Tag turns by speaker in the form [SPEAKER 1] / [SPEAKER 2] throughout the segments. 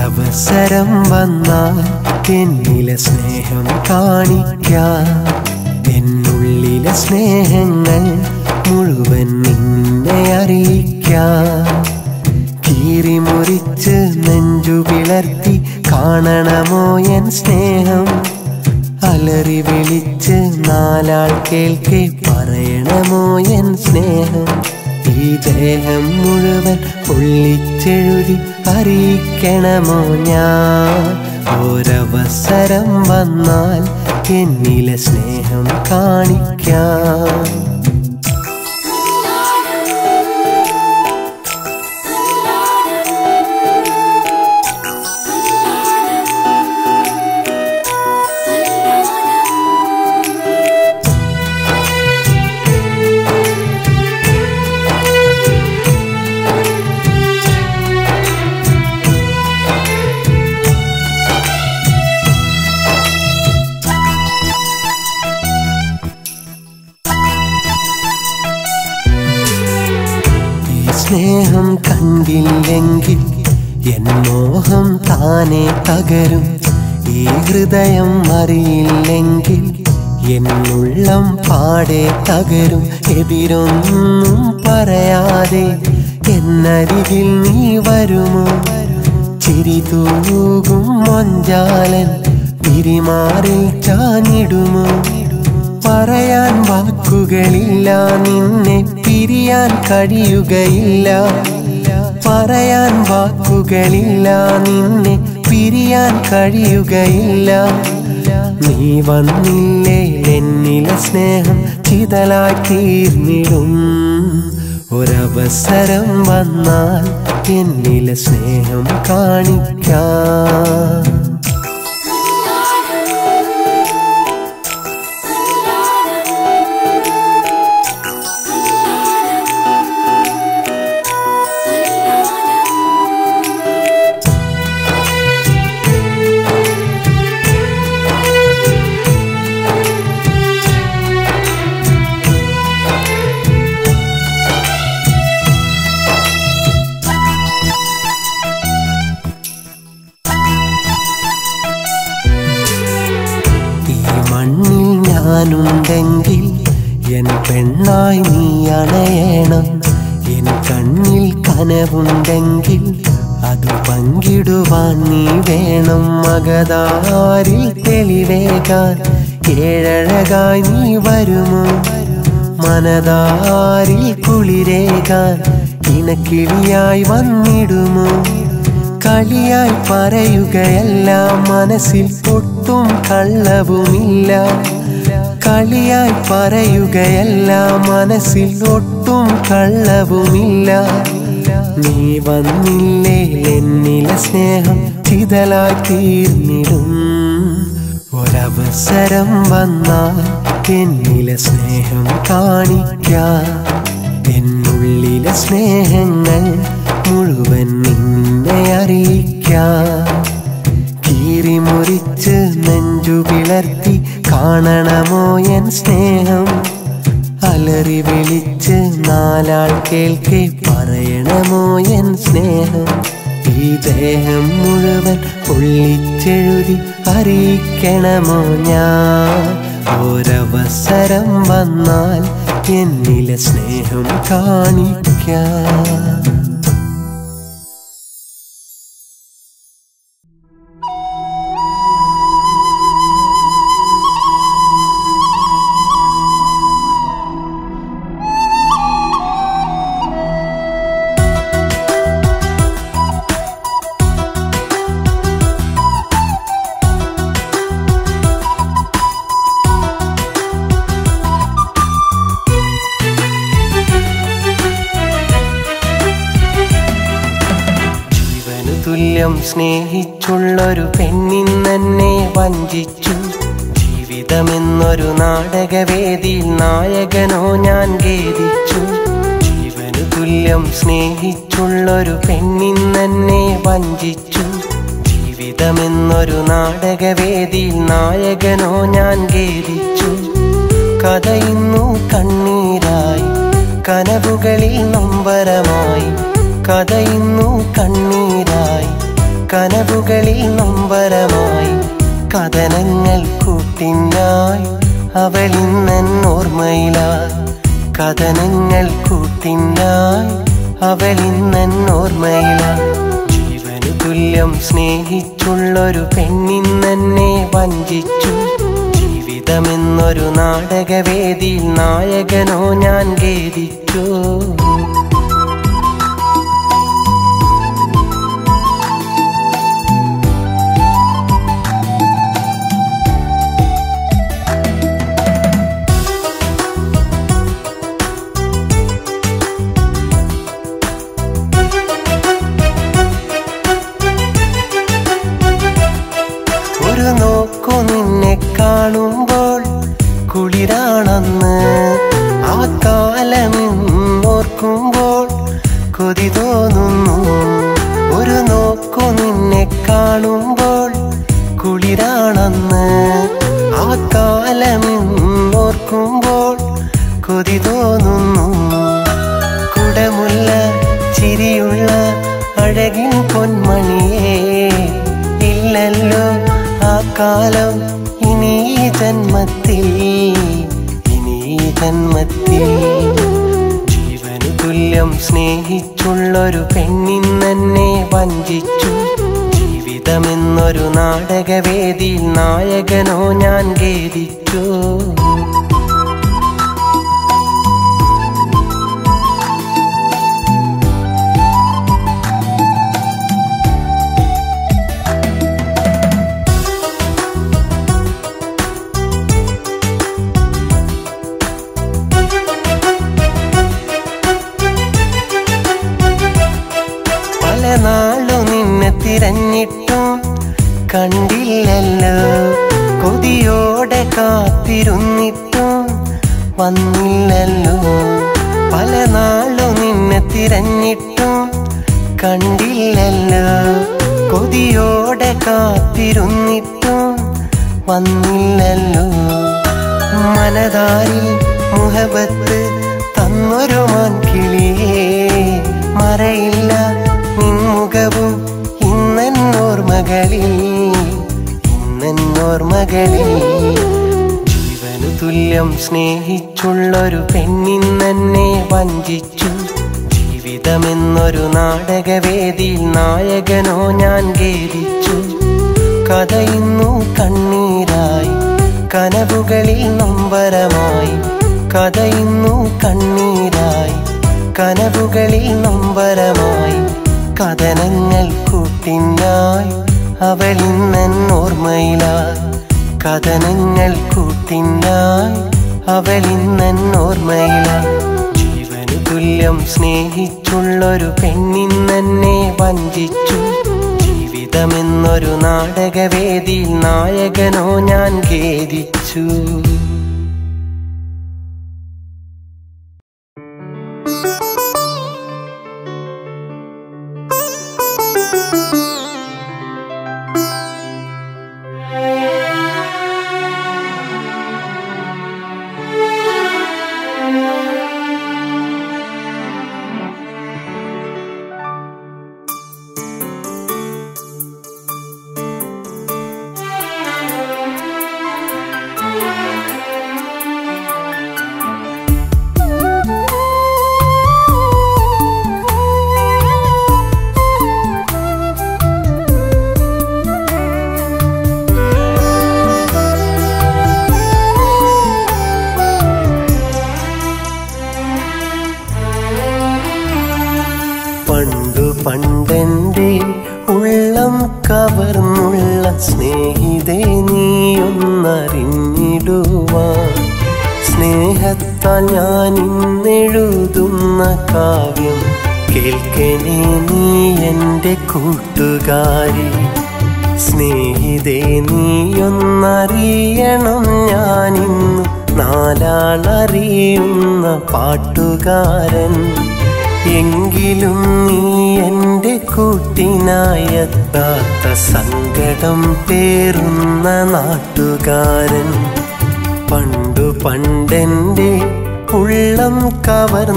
[SPEAKER 1] ഒരവസരം വന്നാൽ എന്നിലെ സ്നേഹം കാണിക്കാം എന്നുള്ളിലെ സ്നേഹങ്ങൾ മുഴുവൻ നിന്നെ അറിയിക്കാം കീറി മുറിച്ച് നെഞ്ചു പിളർത്തി കാണണമോ എൻ സ്നേഹം അലറി വിളിച്ച് നാലാൾ കേൾക്കെ പറയണമോ എൻ സ്നേഹം ഈ ദേഹം മുഴുവൻ പൊള്ളിച്ചെഴുതി അറിയിക്കണമോ ഞാൻ ഒരവസരം വന്നാൽ എന്നിലെ സ്നേഹം കാണിക്കാം ഈ സ്നേഹം കണ്ടില്ലെങ്കിൽ എൻ മോഹം താനെ തകരും ഈ ഹൃദയം അറിയില്ലെങ്കിൽ എന്നുള്ളം പാടെ തകരും എതിരൊന്നും പറയാതെ എന്നരികിൽ നീ വരുമോ ചിരി തൂകും മൊഞ്ചാലൻ പിരിമാറിൽ ചാഞ്ഞിടുമോ പറയാൻ വാക്കുകളില്ല നിന്നെ പിരിയാൻ കഴിയുകയില്ല പറയാൻ വാക്കുകളില്ല നിന്നെ പിരിയാൻ കഴിയുകയില്ല നീ വന്നില്ലേ എന്നിലെ സ്നേഹം ചിതലാക്കിയിരുന്നിടും ഒരവസരം വന്നാൽ എന്നിലെ സ്നേഹം കാണിക്കാം ഈ മണ്ണിൽ ഞാനുണ്ടെങ്കിൽ എൻ പെണ്ണായി നീ അണയണം എൻ കണ്ണിൽ കനവുണ്ടെങ്കിൽ അത് പങ്കിടുവാൻ നീ വേണം മകതാരിൽ തെളിവേകാൻ ഏഴഴകായി നീ വരുമോ മനതാരിൽ കുളിരേകാൻ ഇണക്കിളിയായി വന്നിടുമോ കളിയായി പറയുകയല്ല മനസ്സിൽ ഒട്ടും കള്ളവുമില്ല കളിയായി പറയുകയല്ല മനസ്സിൽ ഒട്ടും കള്ളവുമില്ല നീ വന്നില്ലേ എന്നിലെ സ്നേഹം ചിതലായി തീർന്നിടും ഒരവസരം വന്നാൽ എന്നിലെ സ്നേഹം കാണിക്കാം എന്നുള്ളിലെ സ്നേഹങ്ങൾ മുഴുവൻ നിന്നെ അറിയിക്കാം കീറി മുറിച്ച് നെഞ്ചു പിളർത്തി കാണണമോ എൻ സ്നേഹം അലറി വിളിച്ച് നാലാൾ കേൾക്കെ പറയണമോ എൻ സ്നേഹം ഈ ദേഹം മുഴുവൻ പൊള്ളിച്ചെഴുതി അറിയിക്കണമോ ഞാൻ ഒരവസരം വന്നാൽ എന്നിലെ സ്നേഹം കാണിക്കാം ജീവനു തുല്യം സ്നേഹിച്ചുള്ളൊരു പെണ്ണിന്നെന്നെ വഞ്ചിച്ചു ജീവിതമെന്നൊരു നാടകവേദിയിൽ നായകനോ ഞാൻ ഖേദിച്ചു ജീവനു തുല്യം സ്നേഹിച്ചുള്ളൊരു പെണ്ണിന്നെന്നെ വഞ്ചിച്ചു ജീവിതമെന്നൊരു നാടകവേദിയിൽ നായകനോ ഞാൻ ഖേദിച്ചു കഥ ഇന്നു കണ്ണീരായി കനവുകളിൽ നൊമ്പരമായി കഥ ഇന്നു കണ്ണീരായി കനവുകളിൽ നൊമ്പരമായി കഥനങ്ങൾ കൂട്ടിനായി അവളിന്നൻ ഓർമ്മയിലായി കഥനങ്ങൾ കൂട്ടിനായി അവളിന്നൻ ഓർമ്മയിലായി ജീവനു തുല്യം സ്നേഹിച്ചുള്ളൊരു പെണ്ണിന്നെന്നെ വഞ്ചിച്ചു ജീവിതമെന്നൊരു നാടകവേദിയിൽ നായകനോ ഞാൻ ഖേദിച്ചു ഒരു നോക്കു നിന്നെ കാണുമ്പോൾ കുളിരാണെന്ന് ആ കാലം ഓർക്കുമ്പോൾ കൊതി തോന്നുന്നു ഒരു നോക്കു നിന്നെ കാണുമ്പോൾ കുളിരാണെന്ന് ആ കാലം ഓർക്കുമ്പോൾ കൊതി തോന്നുന്നു കുടമുള്ള ചിരിയുള്ള അഴകിൻ പൊന്മണിയേ ഇല്ലല്ലോ ആ കാലം ഇനി ഈ ജന്മത്തിൽ ഇനി ഈ ജന്മത്തിൽ ജീവനു തുല്യം സ്നേഹിച്ചുള്ളൊരു പെണ്ണിന്നെന്നെ വഞ്ചിച്ചു ജീവിതമെന്നൊരു നാടകവേദിയിൽ നായകനോ ഞാൻ ഖേദിച്ചു പല നാളു നിന്നെ തിരഞ്ഞിട്ടും കണ്ടില്ലല്ലോ കൊതിയോടെ കാത്തിരുന്നിട്ടും വന്നില്ലല്ലോ പല നാളു നിന്നെ തിരഞ്ഞിട്ടും കണ്ടില്ലല്ലോ കൊതിയോടെ കാത്തിരുന്നിട്ടും വന്നില്ലല്ലോ മനതാരിൽ മുഹബത്ത് തന്നൊരു മാൻകിളിയേ മറയില്ല നിൻമുഖവും ഇന്നോർമകളിൽ ഇന്നോർമകളിൽ ജീവനു തുല്യം സ്നേഹിച്ചുള്ളൊരു പെണ്ണിന്നെന്നെ വഞ്ചിച്ചു ജീവിതമെന്നൊരു നാടകവേദിയിൽ നായകനോ ഞാൻ ഖേദിച്ചു കഥയിന്നു കണ്ണീരായി കനവുകളിൽ നൊമ്പരമായി കഥയിന്നു കണ്ണീരായി കനവുകളിൽ നൊമ്പരമായി കഥനങ്ങൾ കൂട്ടിനായി അവളിന്നൻ ഓർമ്മയിലായി കഥനങ്ങൾ കൂട്ടിനായി അവളിന്നൻ ഓർമ്മയിലായി ജീവനു തുല്യം സ്നേഹിച്ചുള്ളൊരു പെണ്ണിന്നെന്നെ വഞ്ചിച്ചു ജീവിതമെന്നൊരു നാടകവേദിയിൽ നായകനോ ഞാൻ ഖേദിച്ചു പണ്ടു പണ്ടെന്റെ ഉള്ളം കവർന്നുള്ള സ്നേഹിതേ നീയൊന്നറിഞ്ഞിടുവാൻ സ്നേഹത്താൽ ഞാൻ ഇന്നെഴുതുന്ന കാവ്യം കേൾക്കണേ നീ എൻ്റെ കൂട്ടുകാരി സ്നേഹിതേ നീയൊന്നറിയണം ഞാനിന്നു നാലാളറിയുന്ന പാട്ടുകാരൻ എങ്കിലും നീ എൻ്റെ കൂട്ടിനായെത്താത്ത സങ്കടം പേറുന്ന നാട്ടുകാരൻ പണ്ടു പണ്ടെൻ്റെ ഉള്ളം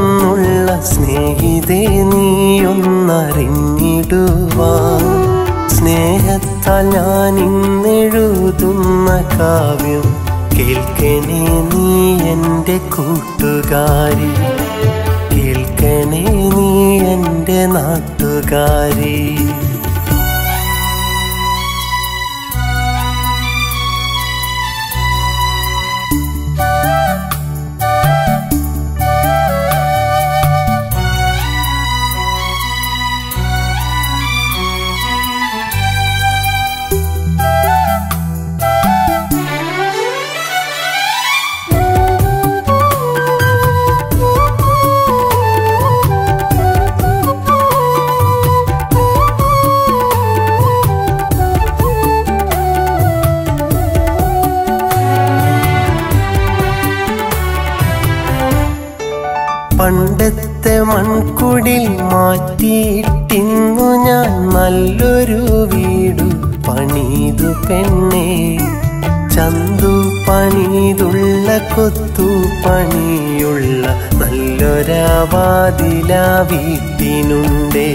[SPEAKER 1] കവർന്നുള്ള സ്നേഹിതേ നീയൊന്നറിഞ്ഞിടുവാൻ സ്നേഹത്താൽ ഞാൻ ഇന്നെഴുതുന്ന കാവ്യം കേൾക്കണേ നീ എൻ്റെ കൂട്ടുകാരി കേൾക്കണേ നീ എൻ്റെ നാട്ടുകാരി പണ്ടത്തെ മൺകുടിൽ മാറ്റിയിട്ടിന്നു ഞാൻ നല്ലൊരു വീടു പണിതു പെണ്ണേ ചന്തു പണിതുള്ള കൊത്തു പണിയുള്ള നല്ലൊരാവാതില വീട്ടിനുണ്ടേ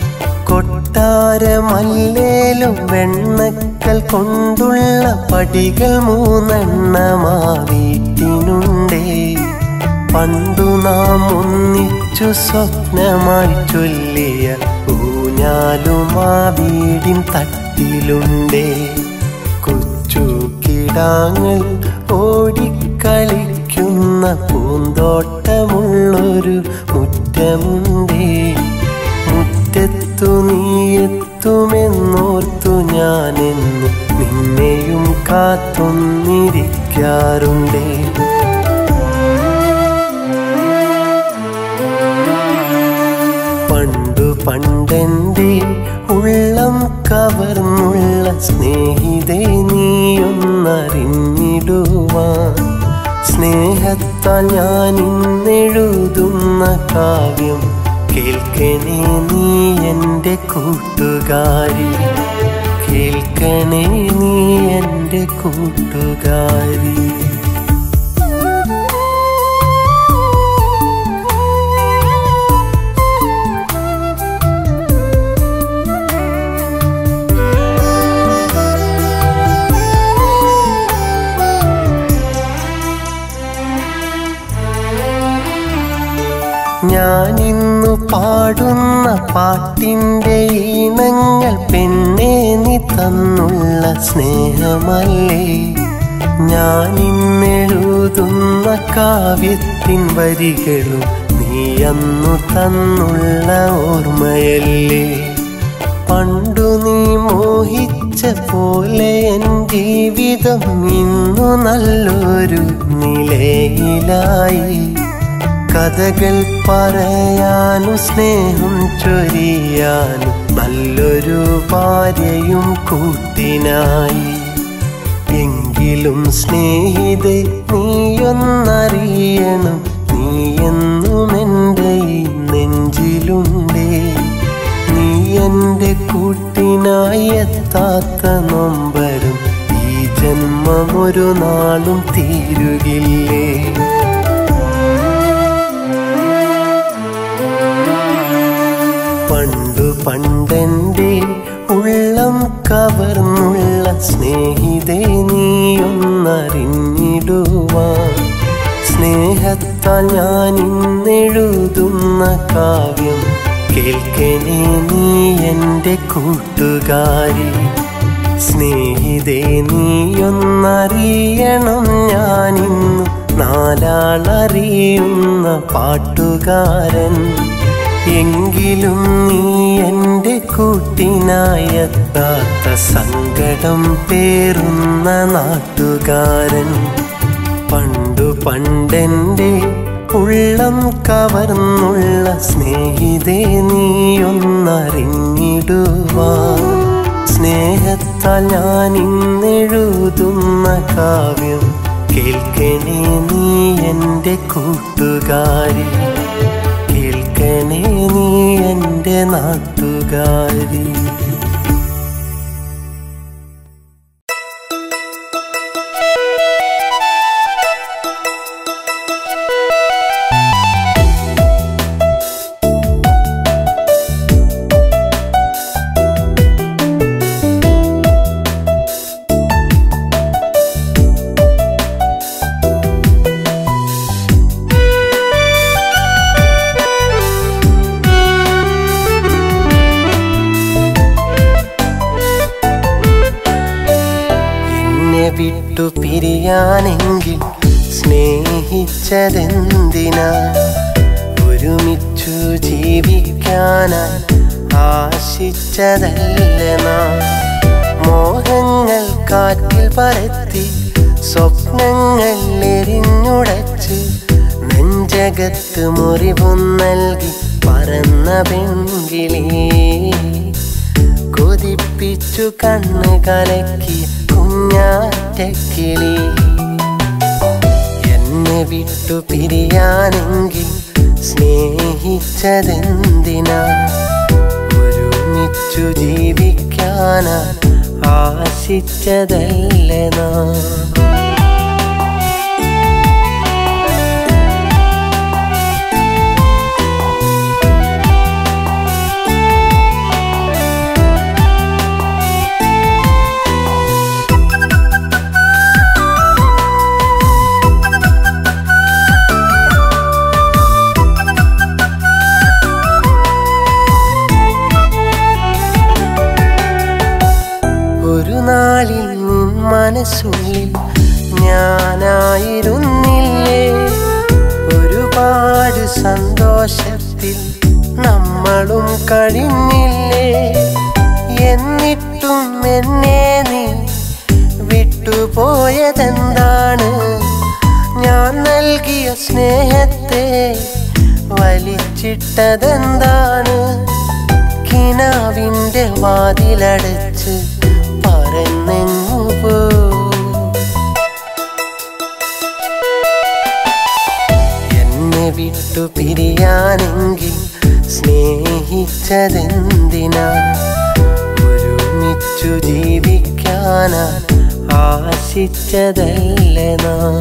[SPEAKER 1] കൊട്ടാരമല്ലേലും വെണ്ണക്കൽ കൊണ്ടുള്ള പടികൾ മൂന്നെണ്ണമാ വീട്ടിനുണ്ടേ പണ്ടു നാം ഒന്നിച്ചു സ്വപ്നമായി ചൊല്ലിയ ഊഞ്ഞാലും ആ വീടിൻ തട്ടിലുണ്ടേ കൊച്ചു കിടാങ്ങൾ ഓടിക്കളിക്കുന്ന പൂന്തോട്ടമുള്ളൊരു മുറ്റമുണ്ടേ മുറ്റത്തു നീയെത്തുമെന്നോർത്തു ഞാനെന്നു നിന്നെയും കാത്തൊന്നിരിക്കാറുണ്ടേ പണ്ടു പണ്ടെൻ്റെ ഉള്ളം കവർന്നുള്ള സ്നേഹിതേ നീയൊന്നറിഞ്ഞിടുവാൻ സ്നേഹത്താൽ ഞാൻ ഇന്നെഴുതുന്ന കാവ്യം കേൾക്കണേ നീ എൻ്റെ കൂട്ടുകാരി കേൾക്കണേ നീ എൻ്റെ കൂട്ടുകാരി ഞാനിന്നു പാടുന്ന പാട്ടിൻ്റെ ഈണങ്ങൾ പെണ്ണെ നീ തന്നുള്ള സ്നേഹമല്ലേ ഞാനിന്നെഴുതുന്ന കാവ്യത്തിൻ വരികളും നീ അന്നു തന്നുള്ള ഓർമ്മയല്ലേ പണ്ടു നീ മോഹിച്ച പോലെ എൻ ജീവിതം ഇന്നു നല്ലൊരു നിലയിലായി കഥകൾ പറയാനും സ്നേഹം ചൊരിയാനും നല്ലൊരു ഭാര്യയും കൂട്ടിനായി എങ്കിലും സ്നേഹിതെ നീയൊന്നറിയണം നീ എന്നും എൻ്റെ ഈ നെഞ്ചിലുണ്ടേ നീ എൻ്റെ കൂട്ടിനായി എത്താത്ത നൊമ്പരും ഈ ജന്മം ഒരു നാളും തീരുകില്ലേ പണ്ടു പണ്ടെൻ്റെ ഉള്ളം കവർന്നുള്ള സ്നേഹിതേ നീയൊന്നറിഞ്ഞിടുവാൻ സ്നേഹത്താൽ ഞാൻ ഇന്നെഴുതുന്ന കാവ്യം കേൾക്കണേ നീ എൻ്റെ കൂട്ടുകാരി സ്നേഹിതേ നീയൊന്നറിയണം ഞാനിന്നു നാലാളറിയുന്ന പാട്ടുകാരൻ എങ്കിലും നീ എൻ്റെ കൂട്ടിനായെത്താത്ത സങ്കടം പേറുന്ന നാട്ടുകാരൻ പണ്ടു പണ്ടെൻ്റെ ഉള്ളം കവർന്നുള്ള സ്നേഹിതേ നീയൊന്നറിഞ്ഞിടുവാൻ സ്നേഹത്താൽ ഞാൻ ഇന്നെഴുതുന്ന കാവ്യം കേൾക്കണേ നീ എൻ്റെ കൂട്ടുകാരി കേൾക്കണേ നീ എൻ്റെ നാട്ടുകാരി വിട്ടു പിരിയാനെങ്കിൽ സ്നേഹിച്ചതെന്തിനാ ഒരുമിച്ചു ജീവിക്കാനായി ആശിച്ചതല്ല നാം മോഹങ്ങൾ കാറ്റിൽ പറത്തി സ്വപ്നങ്ങൾ എരിഞ്ഞുടച്ച് നെഞ്ചകത്ത് മുറിവും നൽകി പറന്ന പെൺകിളി കൊതിപ്പിച്ചു കണ്ണ് കലക്കി കുഞ്ഞാറ്റക്കിളി എന്നെ വിട്ടു പിരിയാനെങ്കിൽ സ്നേഹിച്ചതെന്തിനാ ഒരുമിച്ചു ജീവിക്കാനാ ആശിച്ചതല്ല നാം ഒരു നാളിൽ നിൻ മനസ്സുള്ളിൽ ഞാനായിരുന്നില്ലേ ഒരുപാട് സന്തോഷത്തിൽ നമ്മളും കഴിഞ്ഞില്ലേ എന്നിട്ടും എന്നെ നീ വിട്ടുപോയതെന്താണ് ഞാൻ നൽകിയ സ്നേഹത്തെ വലിച്ചിട്ടതെന്താണ് കിനാവിന്റെ വാതിലടച്ച് പറന്നെങ്ങു പോ എന്നെ വിട്ടു പിരിയാനെങ്കിൽ സ്നേഹിച്ചതെന്തിനാ ഒരുമിച്ചു ജീവിക്കാനാ ആശിച്ചതല്ല നാം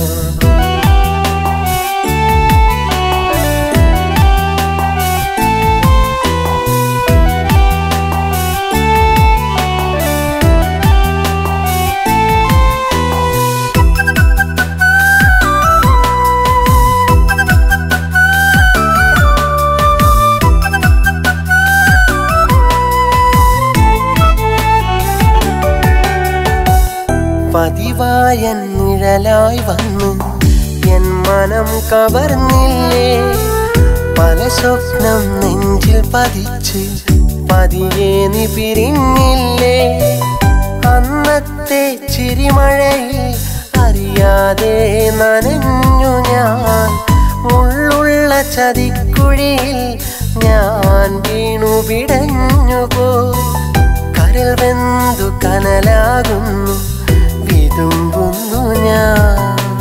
[SPEAKER 1] പതിവായ നിഴലായി വന്ന് എൻ മനം കവർന്നില്ലേ പല സ്വപ്നം നെഞ്ചിൽ പതിച്ച് പതിയെ നീ പിരിഞ്ഞില്ലേ അന്നത്തെ ചിരിമഴയിൽ അറിയാതെ നനഞ്ഞു ഞാൻ ഉള്ളുള്ള ചതിക്കുഴിയിൽ ഞാൻ വീണു പിടഞ്ഞു പോ കരൽ വെന്തു കനലാകുന്നു വിതുമ്പുന്നു ഞാൻ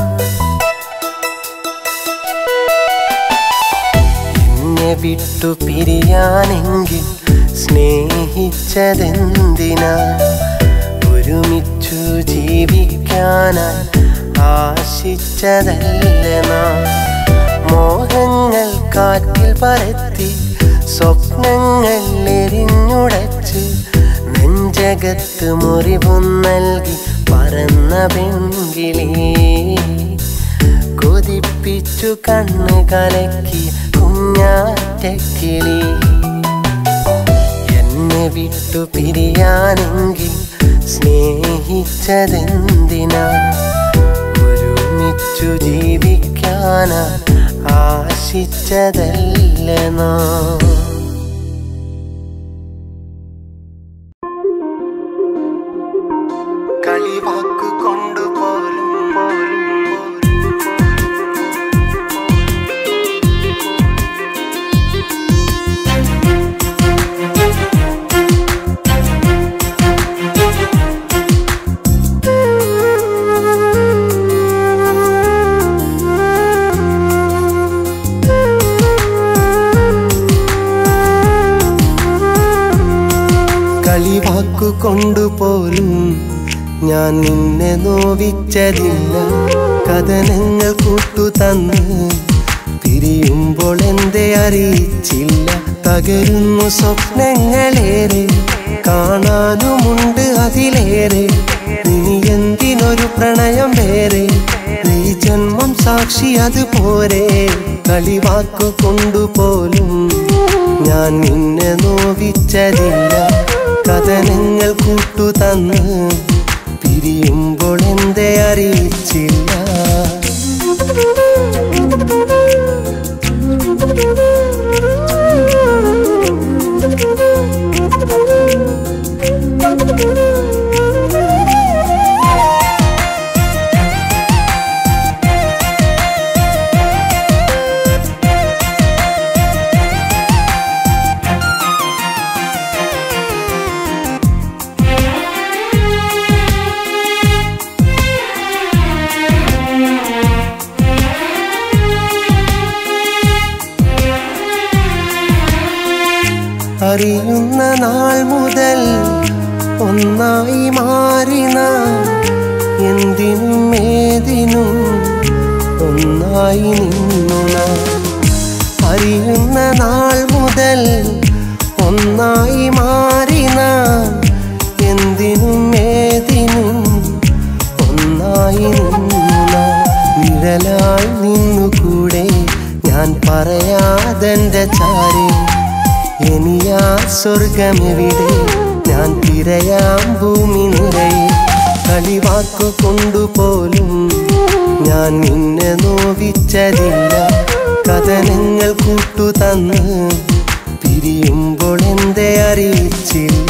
[SPEAKER 1] എന്നെ വിട്ടു പിരിയാനെങ്കിൽ സ്നേഹിച്ചതെന്തിനാ ഒരുമിച്ചു ജീവിക്കാനായി ആശിച്ചതല്ല നാം മോഹങ്ങൾ കാറ്റിൽ പറത്തി സ്വപ്നങ്ങൾ എരിഞ്ഞുടച്ച് നെഞ്ചകത്ത് മുറിവും നൽകി പറന്ന പെൺകിളി കൊതിപ്പിച്ചു കണ്ണ് കലക്കി കുഞ്ഞാറ്റക്കിളി എന്നെ വിട്ടു പിരിയാനെങ്കിൽ സ്നേഹിച്ചതെന്തിനാ ഒരുമിച്ചു ജീവിക്കാനാ ആശിച്ചതല്ല നാം കളിവാക്കു കൊണ്ടുപോലും പോലും കളിവാക്കു കൊണ്ടുപോലും ഞാൻ നിന്നെ നോവിച്ചതില്ല കഥനങ്ങൾ കൂട്ടു തന്ന് പിരിയുമ്പോൾ എന്റെ അറിയിച്ചില്ല തകരുന്നു സ്വപ്നങ്ങളേറെ കാണാനുമുണ്ട് അതിലേറെ ഇനി എന്തിനൊരു പ്രണയം വേറെ ഈ ജന്മം സാക്ഷി അത് പോരെ കളിവാക്കു കൊണ്ടുപോലും ഞാൻ നിന്നെ നോവിച്ചതില്ല കഥനങ്ങൾ കൂട്ടു തന്ന് പിരിയുമ്പോൾ എന്തേ അറിയിച്ചില്ല അറിയുന്ന നാൾ മുതൽ ഒന്നായി മാറി നാം എന്തിനും ഏതിനും ഒന്നായി നിന്നു നാം അറിയുന്ന നാൾ മുതൽ ഒന്നായി മാറി നാം എന്തിനും ഏതിനും ഒന്നായി നിന്നു നാം നിഴലായി നിന്നുകൂടെ ഞാൻ പറയാതെന്റെ ചാരേ ഇനിയാ സ്വർഗമെവിടെ ഞാൻ തിരയാം ഭൂമി നിറയെ കളിവാക്കു കൊണ്ടുപോലും ഞാൻ നിന്നെ നോവിച്ചതില്ല കഥനങ്ങൾ കൂട്ടു തന്ന് പിരിയുമ്പോൾ എന്തേ അറിയിച്ചില്ല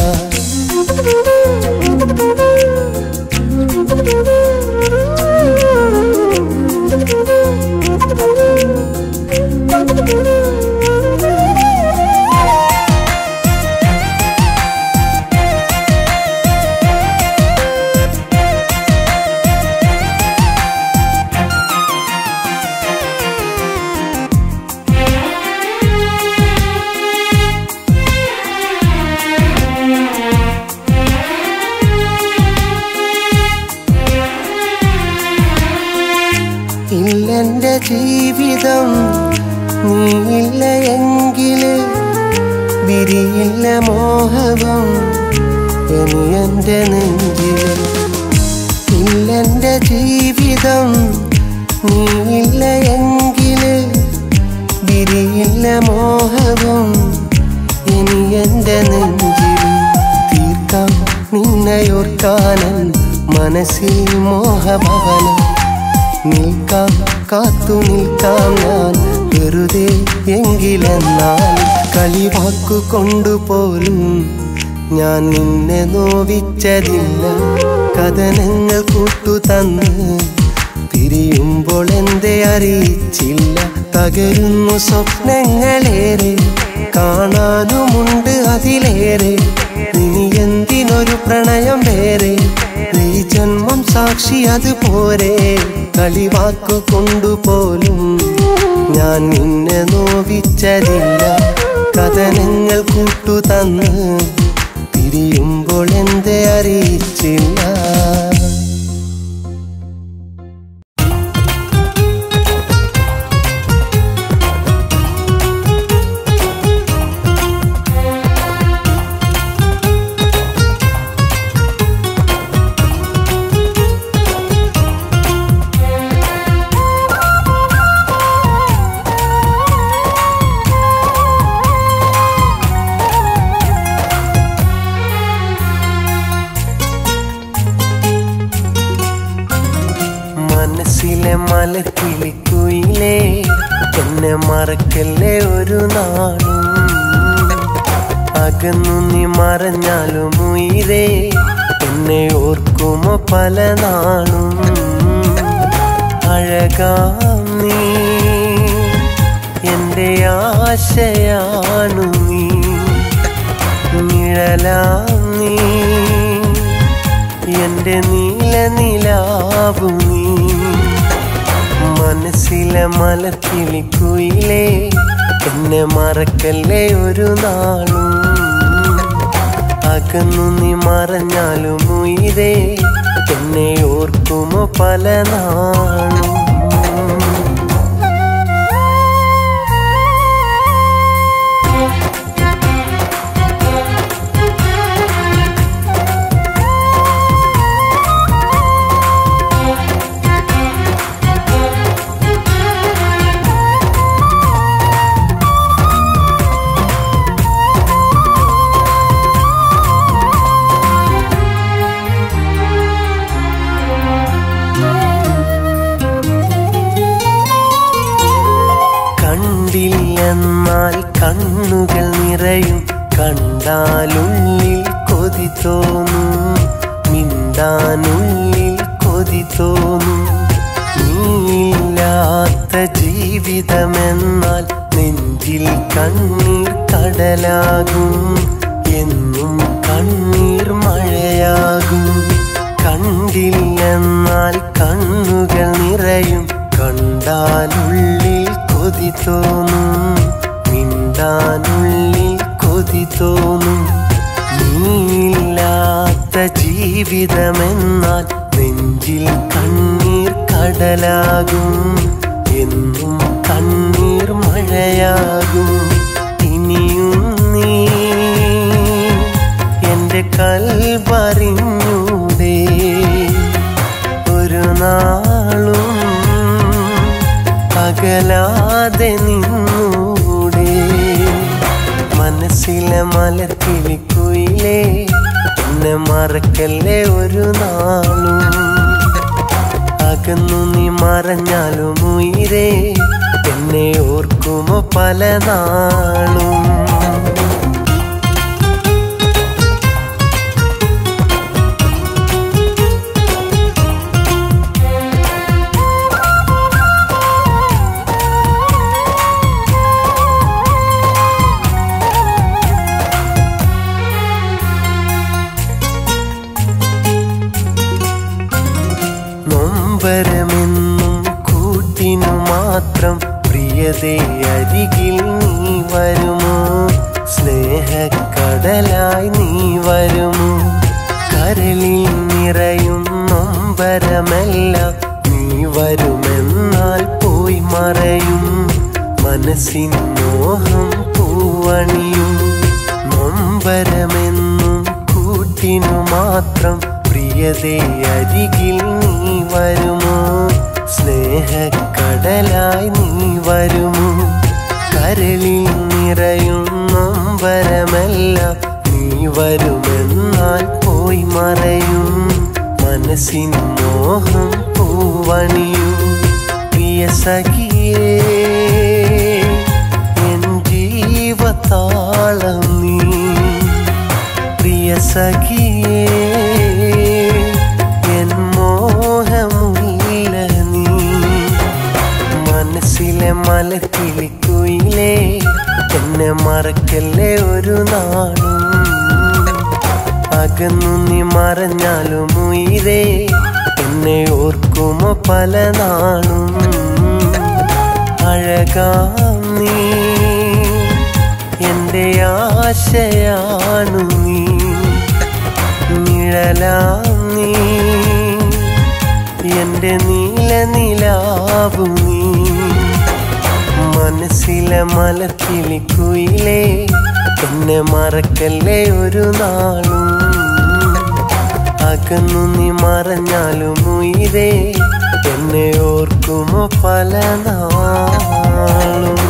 [SPEAKER 1] ഇല്ലെന്റെ ജീവിതം നീയില്ല എങ്കില് വിരിയില്ല മോഹവും ഇനി എന്റെ നെഞ്ചില് ഇല്ലെന്റെ ജീവിതം നീയില്ല എങ്കില് വിരിയില്ല മോഹവും ഇനി എന്റെ നെഞ്ചിൽ തീർക്കാം നിന്നയോർക്കാനൻ മനസ്സിൽ മോഹഭവനം നിൽക്കാം കാത്തു നിൽക്കാം ഞാൻ വെറുതെ എങ്കിലെന്നാൽ കളിവാക്കു കൊണ്ടുപോലും ഞാൻ നിന്നെ നോവിച്ചതില്ല കഥനങ്ങൾ കൂട്ടു തന്ന് പിരിയുമ്പോൾ എന്തേ അറിയിച്ചില്ല തകരുന്നു സ്വപ്നങ്ങളേറെ കാണാനുമുണ്ട് അതിലേറെ ഇനി എന്തിനൊരു പ്രണയം വേറെ ഈ ജന്മം സാക്ഷി അത് പോരെ കളിവാക്കു കൊണ്ടുപോലും ഞാൻ നിന്നെ നോവിച്ചതില്ല കഥനങ്ങൾ കൂട്ടു തന്ന് പിരിയുമ്പോൾ എന്തേ അറിയിച്ചില്ല മനസ്സിലെ മലക്കിളിക്കുയിലേ എന്നെ മറക്കല്ലേ ഒരു നാളും അകന്നു നീ മറഞ്ഞാലും ഉയരേ എന്നെ ഓർക്കുമോ പല നാളും അഴകാം നീ എൻ്റെ ആശയാണു നീ നിഴലാം നീ എന്റെ നീല നിലാവു നീ മനസ്സിലെ മലക്കിളിക്കുയിലേ എന്നെ മറക്കല്ലേ ഒരു നാളും അകന്നു നീ മറഞ്ഞാലും ഉയരേ എന്നെ ഓർക്കുമോ പല നാളും തോന്നും മിണ്ടാനുള്ളിൽ കൊതി തോന്നും നീയില്ലാത്ത ജീവിതമെന്നാൽ നെഞ്ചിൽ കണ്ണീർ കടലാകും എന്നും കണ്ണീർ മഴയാകും കണ്ടില്ലെന്നാൽ കണ്ണുകൾ നിറയും കണ്ടാലുള്ളിൽ കൊതി തോന്നും മിണ്ടാനുള്ളിൽ കൊതി തോന്നും നീയില്ലാത്ത ജീവിതമെന്നാൽ നെഞ്ചിൽ കണ്ണീർ കടലാകും എന്നും കണ്ണീർ മഴയാകും ഇനിയും നീ എന്റെ കൽവറിഞ്ഞൂടെ ഒരു നാളും അകലാതെ നിന്നൂടെ മനസ്സിലെ മലത്തിരിക്കുയിലേ എന്നെ മറക്കല്ലേ ഒരു നാളും അകന്നു നീ മറഞ്ഞാലും ഉയരേ എന്നെ ഓർക്കുമോ പല നാളും നൊമ്പരമെന്നും കൂട്ടിനു മാത്രം പ്രിയതേ അരികിൽ നീ വരുമോ സ്നേഹക്കടലായി നീ വരുമോ കരളിൽ നിറയും നൊമ്പരമെല്ലാം നീ വരുമെന്നാൽ പോയി മറയും മനസ്സിൻ മോഹം പൂവണിയും നൊമ്പരമെന്നും കൂട്ടിനു മാത്രം പ്രിയതേ അരികിൽ നീ വരുമോ സ്നേഹക്കടലായി നീ വരുമോ കരളിൽ നിറയും നൊമ്പരമെല്ലാം നീ വരുമെന്നാൽ പോയി മറയും മനസ്സിൻ മോഹം പൂവണിയും പ്രിയ സഖിയേ എൻ ജീവതാളം നീ പ്രിയ സഖിയേ എൻ മോഹമുല്ല നീ മനസ്സിലെ മലക്കിളിക്കുയിലേ എന്നെ മറക്കല്ലേ ഒരു നാളും അകന്നു നീ മറഞ്ഞാലും ഉയരേ എന്നെ ഓർക്കുമോ പല നാളും അഴകാം നീ എന്റെ ആശയാണു നീ നിഴലാം നീ എന്റെ നീല നിലാവു നീ മനസ്സിലെ മലക്കിളിക്കുയിലേ എന്നെ മറക്കല്ലേ ഒരു നാളും അകന്നു നീ മറഞ്ഞാലും ഉയരേ എന്നെ ഓർക്കുമോ പല നാളും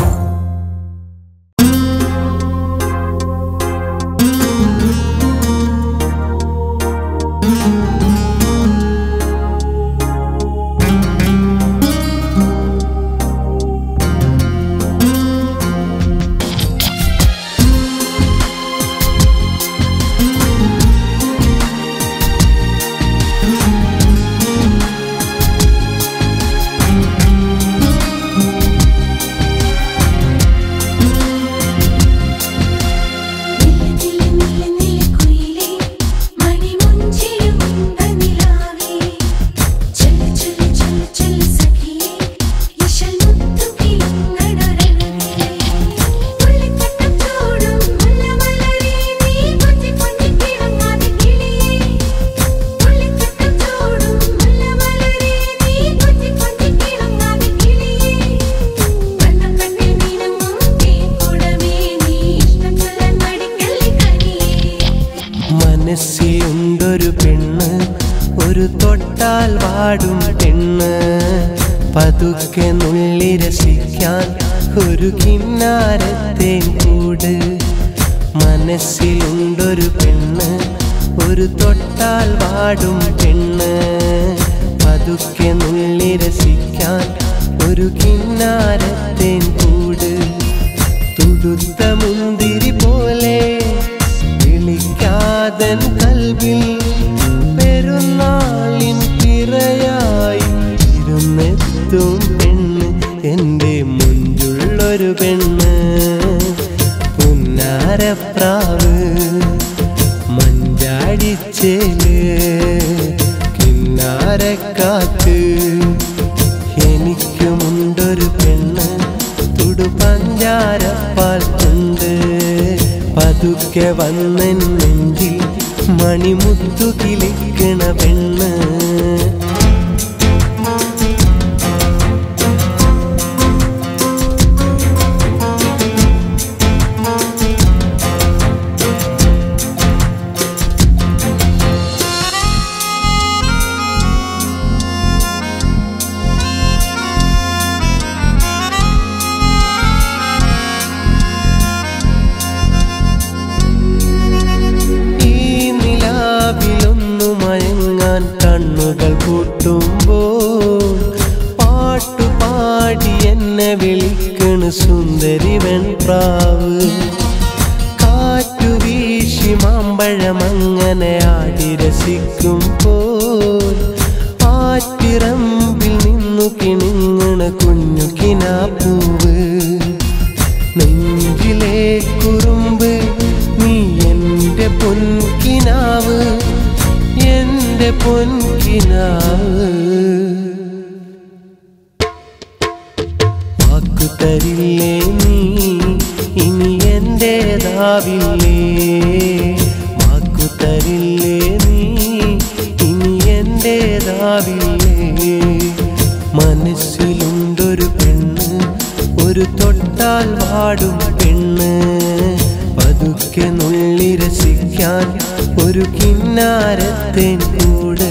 [SPEAKER 2] നില നില നില കുയിലേ മണിമുഞ്ചിരുണ്ട നിലാവേ ചല ചല ചല ചല സഖിയേ ഇശൽ മുത്തു കിളങ്ങടൊരഴകേ മുല്ലക്കട്ടം ചൂടും മുല്ലമലരേ നീ കൊഞ്ചി കൊഞ്ചി കിളങ്ങാതെ കിളിയേ മുല്ലക്കട്ടം ചൂടും മുല്ലമലരേ നീ കൊഞ്ചി കൊഞ്ചി കിളങ്ങാതെ കിളിയേ കണ്ണം കണ്ണിൽ നീനങ്ങും തേൻകുടമേ നീ ഇഷ്ടം ചൊല്ലാൻ മടിക്കല്ലേ കനിയേ
[SPEAKER 1] മനസ്സിലുണ്ടൊരു പെണ്ണ് ഒരു തൊട്ടാൽ വാടും പെണ്ണ് പതുക്കെ നുള്ളി രസിക്കാൻ ഒരു കിന്നാരത്തേൻ കൂട് മനസ്സിലുണ്ടൊരു പെണ്ണ് ഒരു തൊട്ടാൽ വാടും പെണ്ണ് പതുക്കെ നുള്ളി രസിക്കാൻ ഒരു കിന്നാരത്തേൻ കൂട് തുടുത്ത മുന്തിരി പോലെ വിളിക്കാതെ വിളിക്കാതൻ കൽവിൽ പെരുന്നാളിൻ പിറയായി ഇരുന്നെത്തും പെണ്ണ് എൻ്റെ മുഞ്ചുള്ളൊരു പെണ്ണ് പുന്നാരപ്രാവ് മഞ്ചാടിച്ചേല് കിന്നാരക്കാത്ത് എനിക്കുമുണ്ടൊരു പെണ്ണ് തുടു പഞ്ചാരപ്പാൽ കൊണ്ട് പതുക്കെ വന്നെൻ നെഞ്ചിൽ മണിമുത്തു കിളിക്കണ പെണ്ണ് ഈ നിലാവിലൊന്നു മയങ്ങാൻ കണ്ണുകൾ പൂട്ടുമ്പോൾ പാട്ടുപാടി എന്നെ വിളിക്കണ് സുന്ദരി വെൺപ്രാവ് കാറ്റു വീശി മാമ്പഴമങ്ങനെ ആടി രസിക്കുമ്പോൾ ആറ്റിറമ്പിൽ നിന്നു കിണിങ്ങണ കുഞ്ഞു കിനാപ്പൂവ് നെഞ്ചിലെ കുറുമ്പ് നീ എൻ്റെ പൊൻകിനാവ് എൻ്റെ പൊൻകിനാവ് വാക്കു തരില്ലേ നീ ഇനി എൻ്റേതാവില്ലേ വാക്കു തരില്ലേ നീ ഇനി എൻ്റേതാവില്ലേ മനസ്സിലുണ്ടൊരു പെണ്ണ് ഒരു തൊട്ടാൽ വാടും പെണ്ണ് പതുക്കെ നുള്ളി രസിക്കാൻ ഒരു കിന്നാരത്തേൻ കൂട്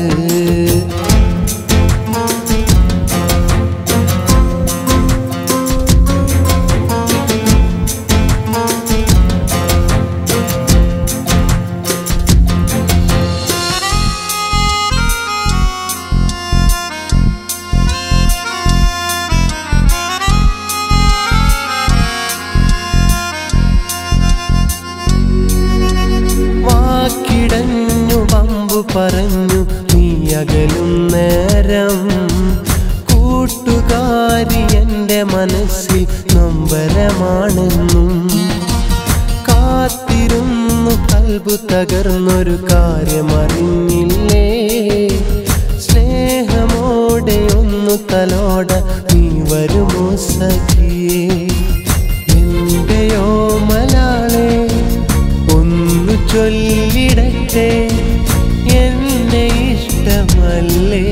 [SPEAKER 1] വാക്കിടഞ്ഞു വമ്പു പറഞ്ഞു നീ അകലും നേരം കൂട്ടുകാരി എൻ്റെ മനസ്സിൽ നൊമ്പരമാണെന്നും കാത്തിരുന്നു കൽബു തകർന്നൊരു കാര്യമറിഞ്ഞില്ലേ സ്നേഹമോടെ ഒന്നു തലോട നീ വരുമോ സഖിയേ എന്റെയോ മലാളെ ഒന്ന് ചൊല്ലിടട്ടെ എന്നെ ഇഷ്ടമല്ലേ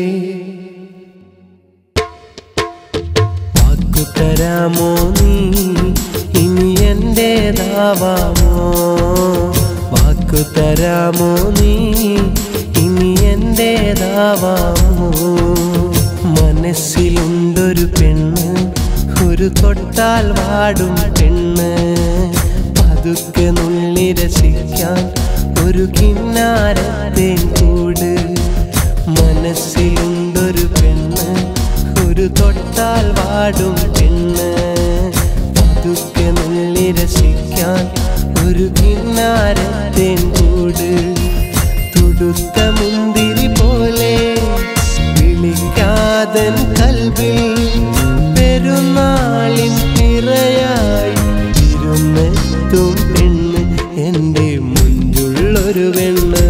[SPEAKER 1] വാക്കു തരാമോ നീ ഇനി എന്റേതാവാമോ വാക്കു തരാമോ നീ ഇനി എന്റേതാവാമോ മനസ്സിലുണ്ടൊരു പെണ്ണ് ഒരു തൊട്ടാൽ വാടും പെണ്ണ് പതുക്കെ നുള്ളി രസിക്കാൻ ഒരു കിന്നാരത്തേൻ കൂട് മനസ്സിലുണ്ടൊരു പെണ്ണ് ഒരു തൊട്ടാൽ വാടും പെണ്ണ് പതുക്കെ നുള്ളി രസിക്കാൻ ഒരു കിന്നാരത്തേൻ കൂട് തുടുത്ത മുന്തിരി പോലെ വിളിക്കാതൻ കൽവിൽ പെരുന്നാളിൻ പിറയായി ഇരുന്നെത്തും പെണ്ണ് എൻ്റെ മുഞ്ചുള്ളൊരു പെണ്ണ്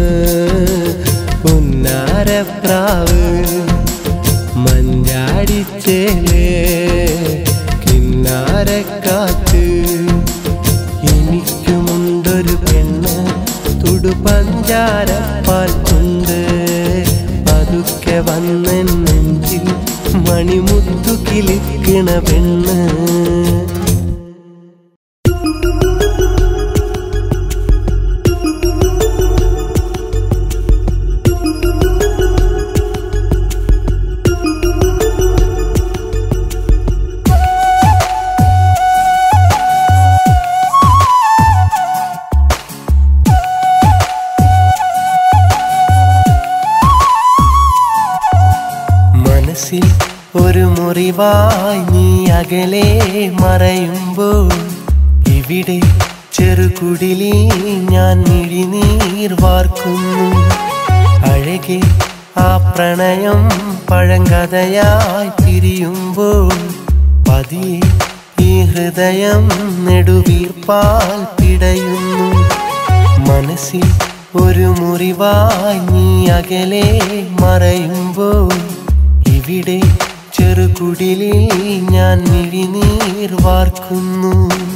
[SPEAKER 1] പുന്നാരപ്രാവ് മഞ്ചാടിച്ചേലേ കിന്നാരക്കാത്ത് എനിക്കുമുണ്ടൊരു പെണ്ണ് തുടു പഞ്ചാരപ്പാൽ കൊണ്ട് പതുക്കെ വന്നെൻ നെഞ്ചിൽ മണിമുത്തു കിളിക്കണ പെണ്ണ് മനസ്സിൽ ഒരു മുറിവായി നീ അകലെ മറയുമ്പോൾ ഇവിടെ ചെറുകുടിലിൽ ഞാൻ മിഴിനീർ വാർക്കുന്നു അഴകെ ആ പ്രണയം പഴങ്കഥയായി പിരിയുമ്പോൾ പതിയെ ഈ ഹൃദയം നെടുവീർപ്പാൽ പിടയുന്നു മനസ്സിൽ ഒരു മുറിവായി നീ അകലെ മറയുമ്പോൾ ഇവിടെ ചെറുകുടിലിൽ ഞാൻ മിഴിനീർ വാർക്കുന്നു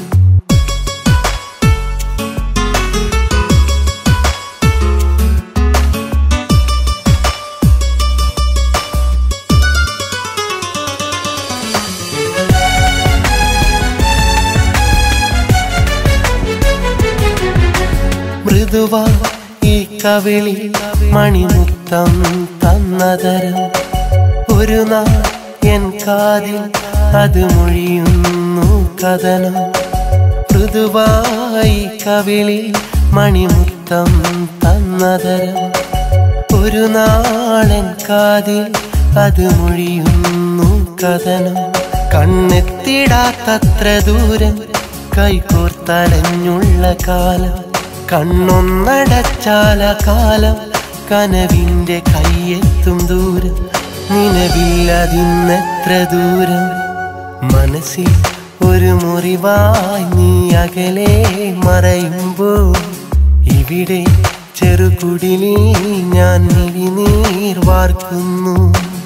[SPEAKER 1] മൃദുവ ഈ കവിളി മണിമുത്തം തന്നതരം ഒരു നാൾ എൻ കാതിൽ അത് മൊഴിയുന്നു കഥനം മൃദുവായി കവിളി മണിമുത്തം തന്നതരം ഒരു നാളൻ കാതിൽ അത് മൊഴിയുന്നു കഥനം കണ്ണെത്തിടാത്തത്ര ദൂരം കൈകോർത്തലഞ്ഞുള്ള കാലം കണ്ണൊന്നടച്ചാല കാലം കനവിന്റെ കയ്യെത്തും ദൂരം നിലവില്ലതിന്നെത്ര ദൂരം മനസ്സിൽ ഒരു മുറിവായി നീ അകലെ മറയുമ്പോൾ ഇവിടെ ചെറുകുടിലിൽ ഞാൻ മിഴിനീർ വാർക്കുന്നു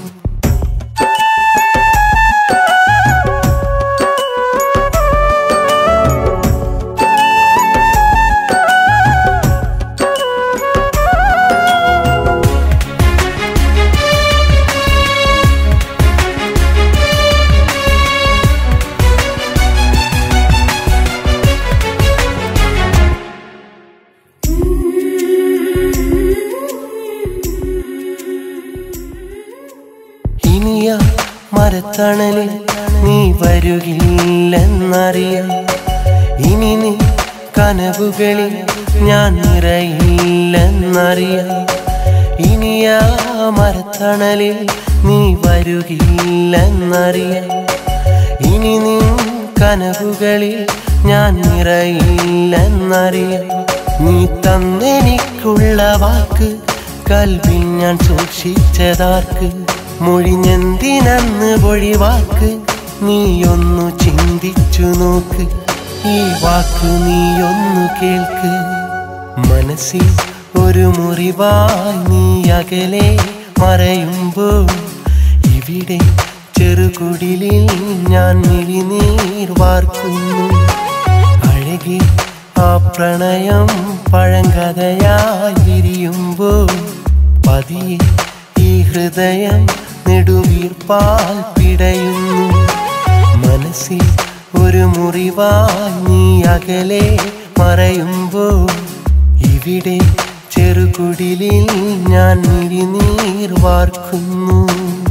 [SPEAKER 1] ഇനിയ മരത്തണലിൽ നീ വരുകില്ലെന്നറിയാം ഇനി നീ കനവുകളിൽ ഞാൻ നിറയില്ലെന്നറിയാം ഇനിയ മരത്തണലിൽ നീ വരുകില്ലെന്നറിയാം ഇനി നീ കനവുകളിൽ ഞാൻ നിറയില്ലെന്നറിയാം നീ തന്നെനിക്കുള്ള വാക്ക് കൽവിൽ ഞാൻ സൂക്ഷിച്ചതാർക്ക് മൊഴിഞ്ഞെന്തിനന്ന് പൊഴിവാക്ക് നീയൊന്നു ചിന്തിച്ചു നോക്ക് ഈ വാക്ക് നീയൊന്നു കേൾക്ക് മനസ്സിൽ ഒരു മുറിവായി നീ അകലെ മറയുമ്പോൾ ഇവിടെ ചെറുകുടിലിൽ ഞാൻ മിഴിനീർ വാർക്കുന്നു അഴകി ആ പ്രണയം പഴങ്കഥയായി വിരിയുമ്പോൾ പതിയെ ഈ ഹൃദയം നെടുവീർപ്പാൽ പിടയുന്നു മനസ്സിൽ ഒരു മുറിവായി നീ അകലെ മറയുമ്പോൾ ഇവിടെ ചെറുകുടിലിൽ ഞാൻ മിഴിനീർ വാർക്കുന്നു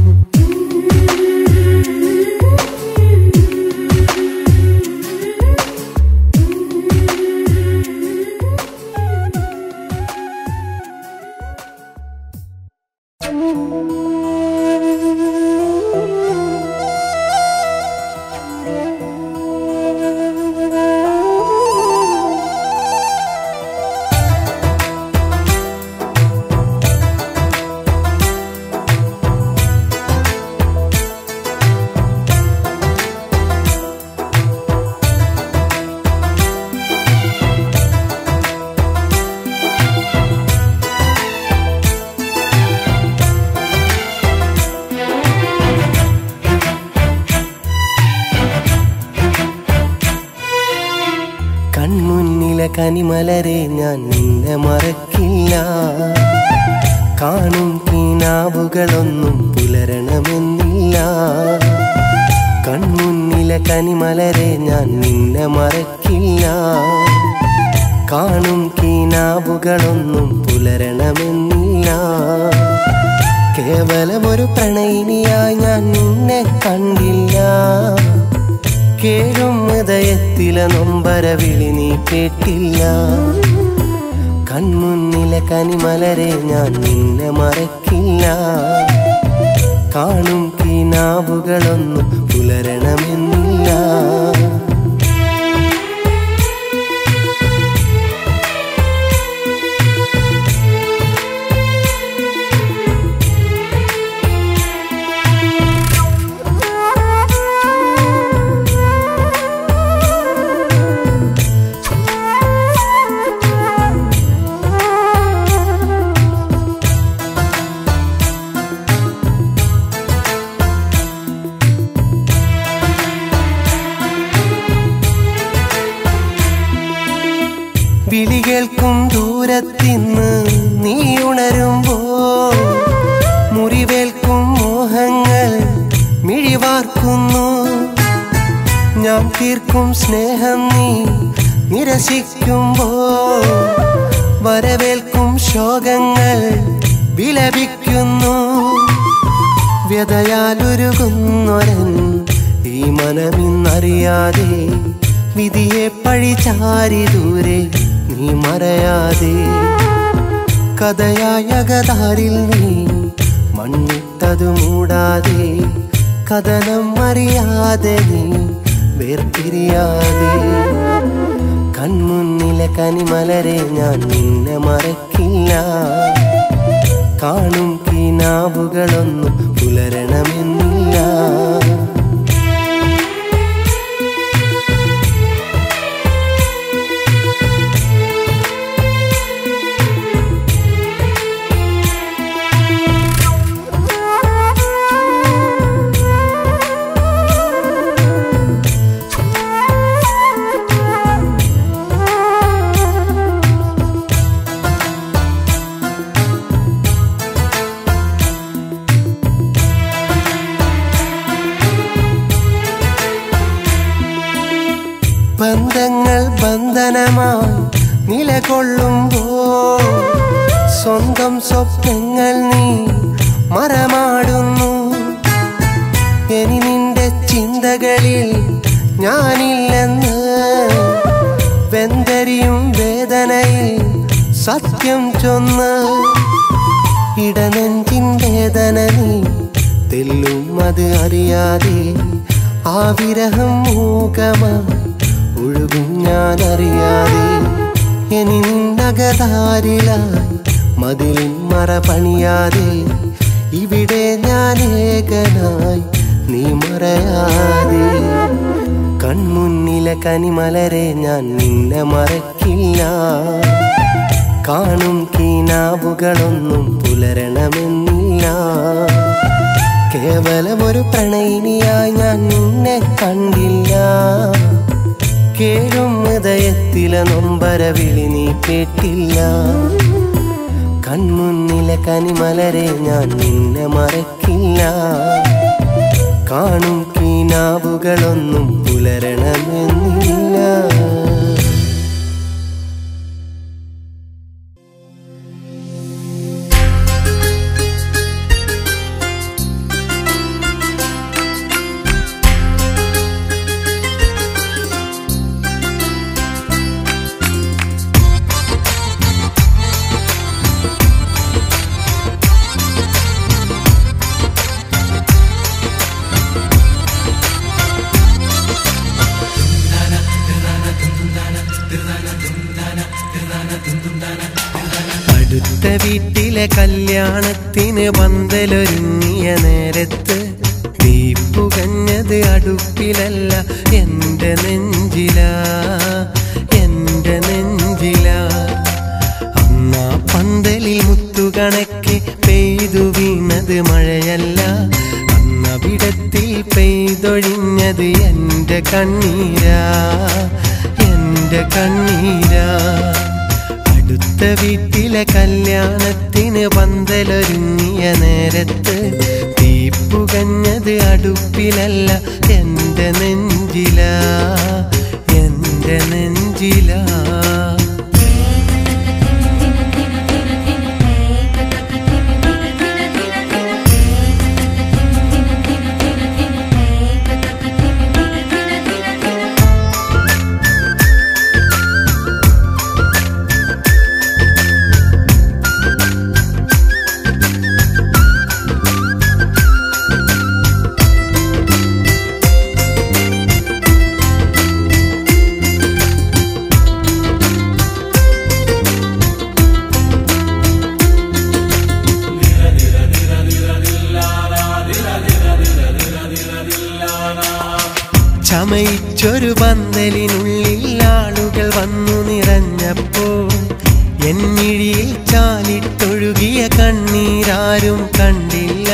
[SPEAKER 1] കൺമുന്നിലെ കനിമലരെ ഞാൻ നിന്നെ മറക്കില്ല കാണും കീനാവുകളൊന്നും പുലരണമെന്നില്ല കൺമുന്നിലെ കനിമലരെ ഞാൻ നിന്നെ മറക്കില്ല കാണും കീനാവുകളൊന്നും പുലരണമെന്നില്ല കേവലമൊരു പ്രണയിനിയായി ഞാൻ നിന്നെ കണ്ടില്ല കേഴും ഹൃദയത്തിലെ നൊമ്പര വിളി നീ കേട്ടില്ല കൺമുന്നിലെ കനിമലരെ ഞാൻ നിന്നെ മറക്കില്ല കാണും കീനാവുകളൊന്നും പുലരണമെന്നില്ല ദൂരത്തിന്ന് നീ ഉണരുമ്പോ മുറിവേൽക്കും മോഹങ്ങൾ മിഴിവാർക്കുന്നു ഞാൻ തീർക്കും സ്നേഹം നീ നിരസിക്കുമ്പോ വരവേൽക്കും ശോകങ്ങൾ വിലപിക്കുന്നു വ്യതയാലുരുകുന്നൊരൻ ഈ മനമിന്നറിയാതെ വിധിയെ പഴിചാരി ദൂരെ നീ മറയാതെ കഥയായ കഥാരിൽ നീ മണ്ണിട്ടതു മൂടാതെ കഥനം അറിയാതെ നീ വേർപിരിയാതെ കൺമുന്നിലെ കനിമലരെ ഞാൻ നിന്നെ മറക്കില്ല കാണും കീനാവുകളൊന്നും പുലരണമെന്നില്ല ബന്ധങ്ങൾ ബന്ധനമായി നിലകൊള്ളുമ്പോ സ്വന്തം സ്വപ്നങ്ങൾ നീ മറമാടുന്നു ഇനി നിന്റെ ചിന്തകളിൽ ഞാനില്ലെന്ന് വെന്തരിയും വേദനയിൽ സത്യം ചൊന്ന് ഇടനെഞ്ചിൻ വേദന നീ തെല്ലും അത് അറിയാതെ ആ വിരഹം മൂകമായി ഒഴുകും ഞാൻ അറിയാതെ ഇനി നിന്നകതാരിലായി മതിലിൻ മറ പണിയാതെ ഇവിടെ ഞാൻ ഏകനായി നീ മറയാതെ കൺമുന്നിലെ കനിമലരെ ഞാൻ നിന്നെ മറക്കില്ല കാണും കീനാവുകളൊന്നും പുലരണമെന്നില്ല കേവലം ഒരു പ്രണയിനിയായി ഞാൻ നിന്നെ കണ്ടില്ല കേഴും ഹൃദയത്തിലെ നൊമ്പര വിളി നീ കേട്ടില്ല കൺമുന്നിലെ കനിമലരെ ഞാൻ നിന്നെ മറക്കില്ല കാണും കീനാവുകളൊന്നും പുലരണമെന്നില്ല അടുത്ത വീട്ടിലെ കല്യാണത്തിന് പന്തലൊരുങ്ങിയ നേരത്ത് തീപ്പുകഞ്ഞത് അടുപ്പിലല്ല എന്റെ നെഞ്ചിലാ എന്റെ നെഞ്ചിലാ അന്നാ പന്തലിൽ മുത്തുകണക്കെ പെയ്തു വീണത് മഴയല്ല അന്നവിടത്തിൽ പെയ്തൊഴിഞ്ഞത് എന്റെ കണ്ണീരാ എന്റെ കണ്ണീരാ അടുത്ത വീട്ടിലെ കല്യാണത്തിന് പന്തലൊരുങ്ങിയ നേരത്ത് തീപ്പുകഞ്ഞത് അടുപ്പിലല്ല എന്റെ നെഞ്ചിലാ എന്റെ നെഞ്ചിലാ ചമയിച്ചൊരു പന്തലിനുള്ളിൽ ആളുകൾ വന്നു നിറഞ്ഞപ്പോൾ എന്നിഴിയിൽ ചാലിട്ടൊഴുകിയ കണ്ണീരാരും കണ്ടില്ല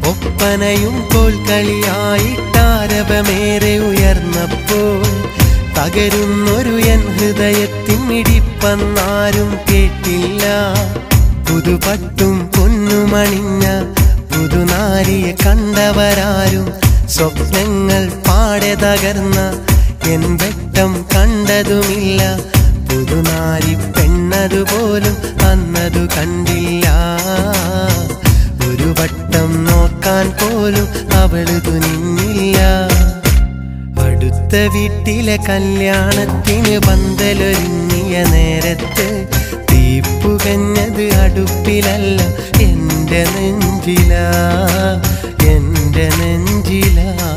[SPEAKER 1] ഒപ്പനയും കോൽക്കളിയായിട്ടാരവമേറെ ഉയർന്നപ്പോൾ തകരുന്നൊരു എൻ ഹൃദയത്തിൻ മിടിപ്പന്നാരും കേട്ടില്ല പുതുപട്ടും പൊന്നുമണിഞ്ഞ പുതുനാരിയെ കണ്ടവരാരും സ്വപ്നങ്ങൾ പാടെ തകർന്ന എൻ വെട്ടം കണ്ടതുമില്ല പുതുനാരി പെണ്ണതുപോലും അന്നതു കണ്ടില്ല ഒരു വട്ടം നോക്കാൻ പോലും അവള് തുനിഞ്ഞില്ല അടുത്ത വീട്ടിലെ കല്യാണത്തിന് പന്തലൊരുങ്ങിയ നേരത്ത് തീപ്പുകഞ്ഞത് അടുപ്പിലല്ല എൻ്റെ നെഞ്ചില എൻ്റെ നെഞ്ചില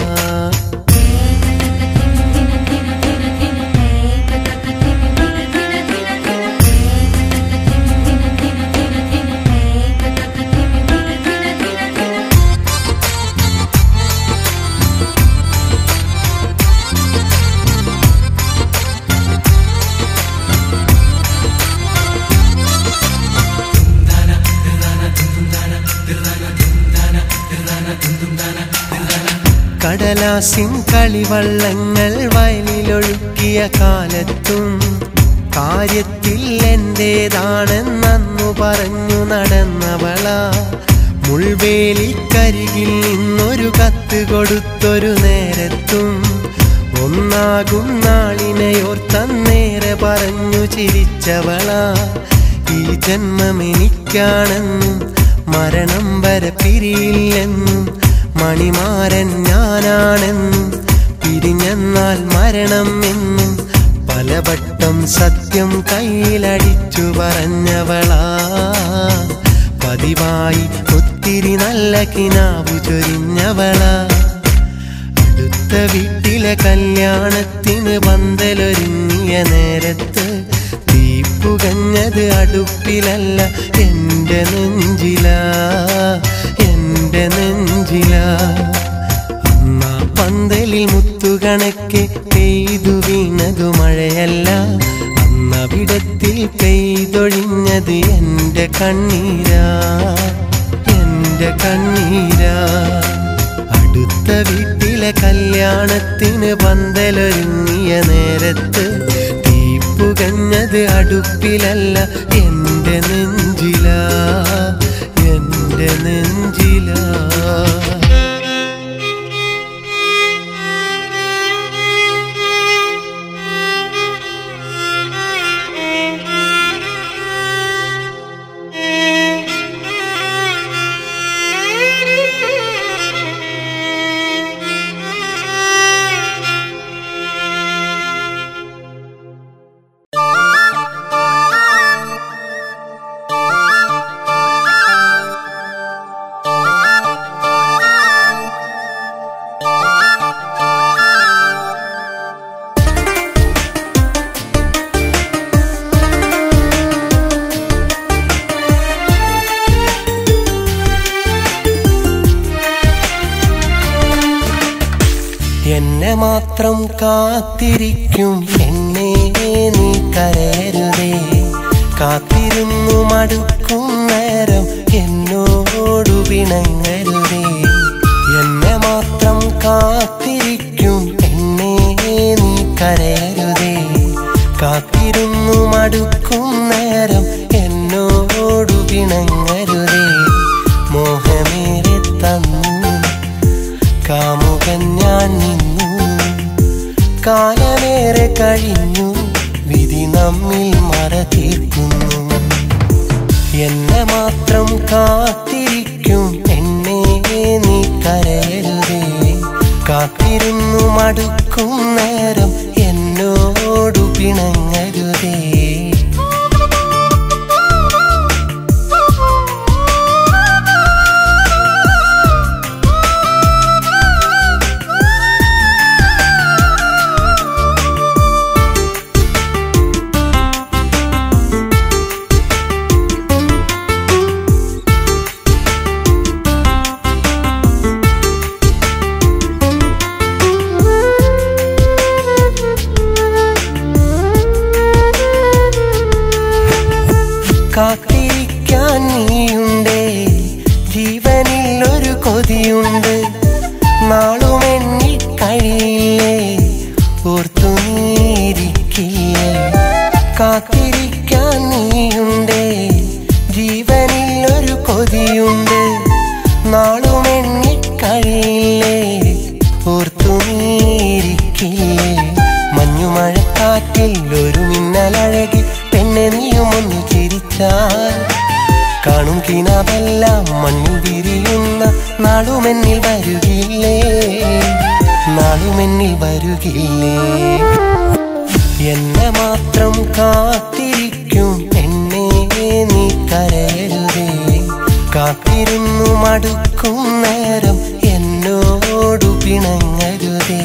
[SPEAKER 1] കടലാസിൻ കളിവള്ളങ്ങൾ വയലിലൊഴുക്കിയ കാലത്തും കാര്യത്തിൽ എന്റേതാണെന്നു പറഞ്ഞു നടന്നവള മുൾവേലിക്കരികിൽ നിന്നൊരു കത്ത് കൊടുത്തൊരു നേരത്തും ഒന്നാകും നാളിനെയോർത്തന്നേറെ പറഞ്ഞു ചിരിച്ചവള ഈ ജന്മം എനിക്കാണെന്നും മരണം വരെ പിരിയില്ലെന്നും മണിമാരൻ ഞാനാണെന്നും പിരിഞ്ഞെന്നാൽ മരണം എന്നും പലവട്ടം സത്യം കയ്യിലടിച്ചു പറഞ്ഞവളാ പതിവായി ഒത്തിരി നല്ല കിനാവു ചൊരിഞ്ഞവളാ അടുത്ത വീട്ടിലെ കല്യാണത്തിന് പന്തലൊരുങ്ങിയ നേരത്ത് തീപ്പുകഞ്ഞത് അടുപ്പിലല്ല എൻ്റെ നെഞ്ചില എൻ്റെ നെഞ്ചില അമ്മ പന്തലിൽ മുത്തുകണക്കെ പെയ്തു വീണതു മഴയല്ല അന്നവിടത്തിൽ പെയ്തൊഴിഞ്ഞത് എൻ്റെ കണ്ണീരാ എൻ്റെ കണ്ണീരാ അടുത്ത വീട്ടിലെ കല്യാണത്തിന് പന്തലൊരുങ്ങിയ നേരത്ത് തീപ്പുകഞ്ഞത് അടുപ്പിലല്ല എൻ്റെ നെഞ്ചില എൻ്റെ നെഞ്ചില എന്നെ മാത്രം കാത്തിരിക്കും എന്നെ നീ കരയരുതേ കാത്തിരുന്നു മടുക്കും നേരം എന്നോടു പിണങ്ങരുതേ എന്നെ മാത്രം കാത്തിരിക്കും എന്നെ നീ കരയരുതേ കാത്തിരുന്നു മടുക്കും നേരം എന്നോടു പിണങ്ങരുതേ മോഹമേറെ തന്നു കാമുകൻ ഞാൻ നിന്നു കാലമേറെ കഴിഞ്ഞു വിധി നമ്മിൽ മറ തീർക്കുന്നു എന്നെ മാത്രം കാത്തിരിക്കും എന്നെ നീ കരയരുതേ കാത്തിരുന്നു മടുക്കും നേരം എന്നോടു പിണങ്ങരുതേ കാത്തിരിക്കാൻ നീയുണ്ടേ ജീവനിൽ ഒരു കൊതിയുണ്ട് നാളുമെണ്ണി കഴിയില്ലേ ഓർത്തു നീ കൊതിയുണ്ട് നാളും എണ്ണിക്കഴിയില്ലേ ഓർത്തു നീരിക്കില്ലേ മഞ്ഞുമഴക്കാറ്റിൽ ഒരു മിന്നലഴകി പെണ്ണെ നീയും ഒന്ന് ചിരിച്ചാൽ കാണും കിനാവെല്ലാം മണ്ണിൽ വിരിയുന്ന നാളുമെന്നിൽ വരുകില്ലേ നാളുമെന്നിൽ വരുകില്ലേ എന്നെ മാത്രം കാത്തിരിക്കും എന്നെ നീ കരയരുതേ കാത്തിരുന്നു മടുക്കും നേരം എന്നോടു പിണങ്ങരുതേ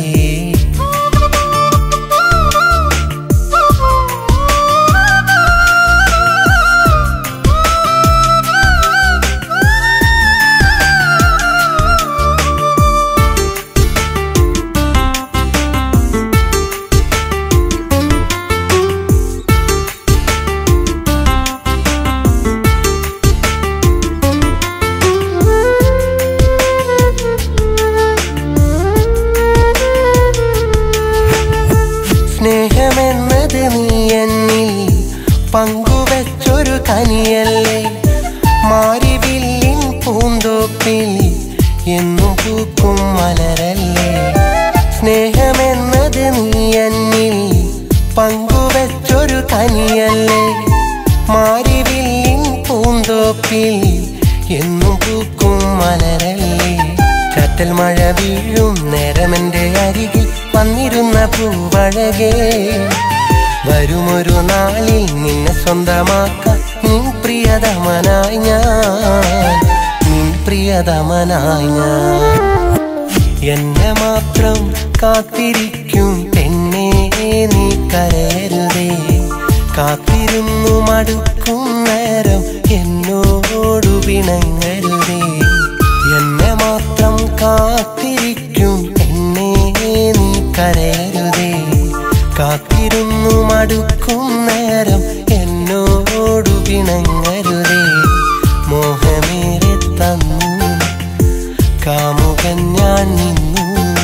[SPEAKER 1] സ്നേഹമെന്നത് നീ എന്നിൽ പങ്കുവച്ചൊരു കനിയല്ലേ മാരിവില്ലിൻ പൂന്തോപ്പിൽ എന്നും പൂക്കും മലരല്ലേ സ്നേഹമെന്നത് നീ എന്നിൽ പങ്കുവച്ചൊരു കനിയല്ലേ മാരിവില്ലിൻ പൂന്തോപ്പിൽ എന്നും പൂക്കും മലരല്ലേ ചാറ്റൽ മഴ വീഴും നേരമെന്റെ അരികിൽ വന്നിരുന്ന പൂവഴകേ വരുമൊരു നാളിൽ നിന്നെ സ്വന്തമാക്കാൻ നിൻ പ്രിയതമനായി ഞാൻ നിൻ പ്രിയതമനായി ഞാൻ എന്നെ മാത്രം കാത്തിരിക്കും പെണ്ണേ നീ കരയരുതേ കാത്തിരുന്നു മടുക്കും നേരം എന്നോടു പിണങ്ങരുതേ എന്നെ മാത്രം കാത്തിരിക്കും പെണ്ണേ നീ കരയരുതേ കാത്തിരുന്നു മടുക്കും നേരം എന്നോടു പിണങ്ങരുതേ മോഹമേറെ തന്നു കാമുകൻ ഞാൻ നിന്നു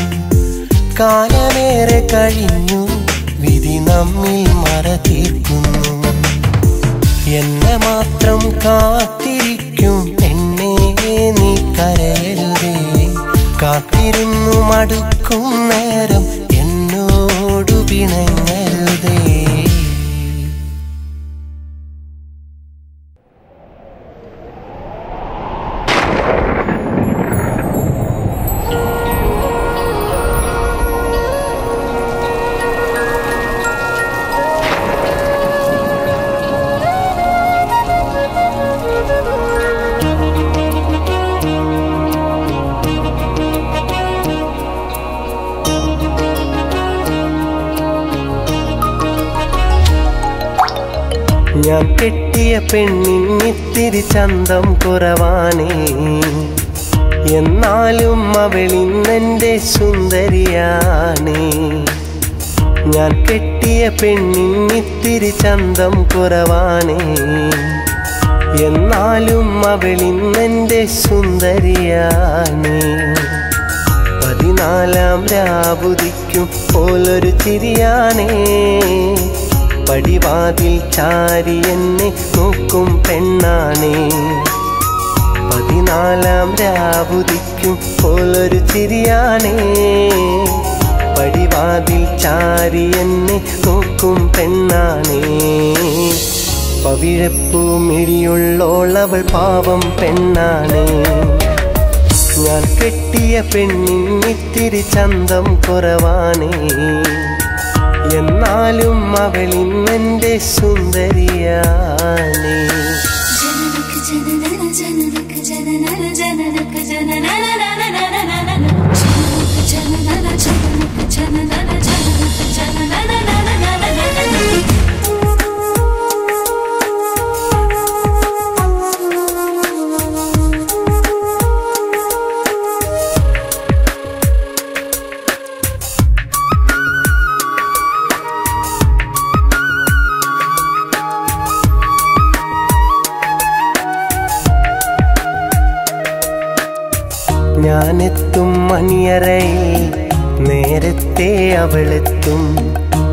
[SPEAKER 1] കാലമേറെ കഴിഞ്ഞു വിധി നമ്മിൽ മറ തീർക്കുന്നു എന്നെ മാത്രം കാത്തിരിക്കും എന്നെ നീ കരയരുതേ കാത്തിരുന്നു മടുക്കും നേരം എന്നോടു പിണങ്ങരുതേ ഞാൻ കെട്ടിയ പെണ്ണിന്നിത്തിരി ചന്തം കുറവാണേ എന്നാലും അവളിന്നെന്റെ സുന്ദരിയാണ് ഞാൻ കെട്ടിയ പെണ്ണിന്നിത്തിരി ചന്തം കുറവാണ് എന്നാലും അവളിന്നെന്റെ സുന്ദരിയാണ് പതിനാലാം രാവുദിക്കും പോലൊരു ചിരിയാണേ പടിവാതിൽ ചാരി എന്നെ നോക്കും പെണ്ണാണേ പതിനാലാം രാവുദിക്കും പോലൊരു ചിരിയാണേ പടിവാതിൽ ചാരി എന്നെ നോക്കും പെണ്ണാണേ പവിഴപ്പൂ മിഴിയുള്ളോളവൾ പാവം പെണ്ണാണേ ഞാൻ കെട്ടിയ പെണ്ണിന്നിത്തിരി ചന്തം കുറവാണേ എന്നാലും അവളിന്നെന്റെ സുന്ദരിയാണേ
[SPEAKER 2] ജനനക ജനനന ജനനക ജനനന ജനനക ജനനനനനനനനനന. ജനനക ജനനന ജനനക ജനനന ജനനക ജനനനനനനനനന.
[SPEAKER 1] ഞാനെത്തും മണിയറയിൽ നേരത്തെ അവളെത്തും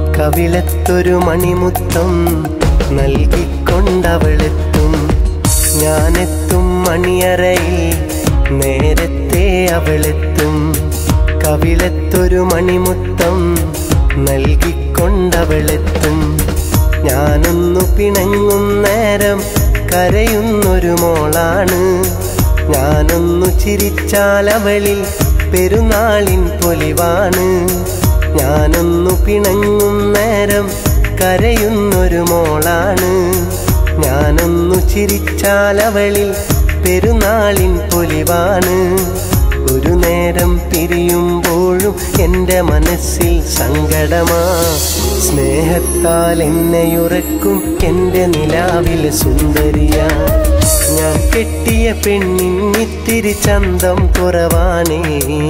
[SPEAKER 1] കവിളത്തൊരു മണിമുത്തം നൽകിക്കൊണ്ടവളെത്തും ഞാനെത്തും മണിയറയിൽ നേരത്തെ അവളെത്തും കവിളത്തൊരു മണിമുത്തം നൽകിക്കൊണ്ടവളെത്തും ഞാനൊന്നു പിണങ്ങും നേരം കരയുന്നൊരു മോളാണ് ഞാനൊന്നു ചിരിച്ചാൽ അവളിൽ പെരുന്നാളിൻ പൊലിവാണ് ഞാനൊന്നു പിണങ്ങും നേരം കരയുന്നൊരു മോളാണ് ഞാനൊന്നു ചിരിച്ചാൽ അവളിൽ പെരുന്നാളിൻ പൊലിവാണ് ഒരു നേരം പിരിയുമ്പോഴും എൻ്റെ മനസ്സിൽ സങ്കടമാ സ്നേഹത്താൽ എന്നെയുറക്കും എൻ്റെ നിലാവിൽ സുന്ദരിയാ ഞാൻ കെട്ടിയ പെണ്ണിന്നിത്തിരി ചന്തം കുറവാണേ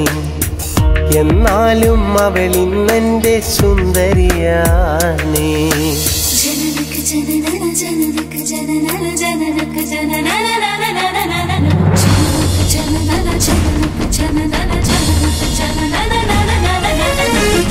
[SPEAKER 1] എന്നാലും അവളിന്നെൻ്റെ സുന്ദരിയാണേ
[SPEAKER 2] ജനനക ജനനന ജനനക ജനനന ജനനക ജനനനനനനനനന. ജനനക ജനനന ജനനക ജനനന ജനനക ജനനനനനനനനന.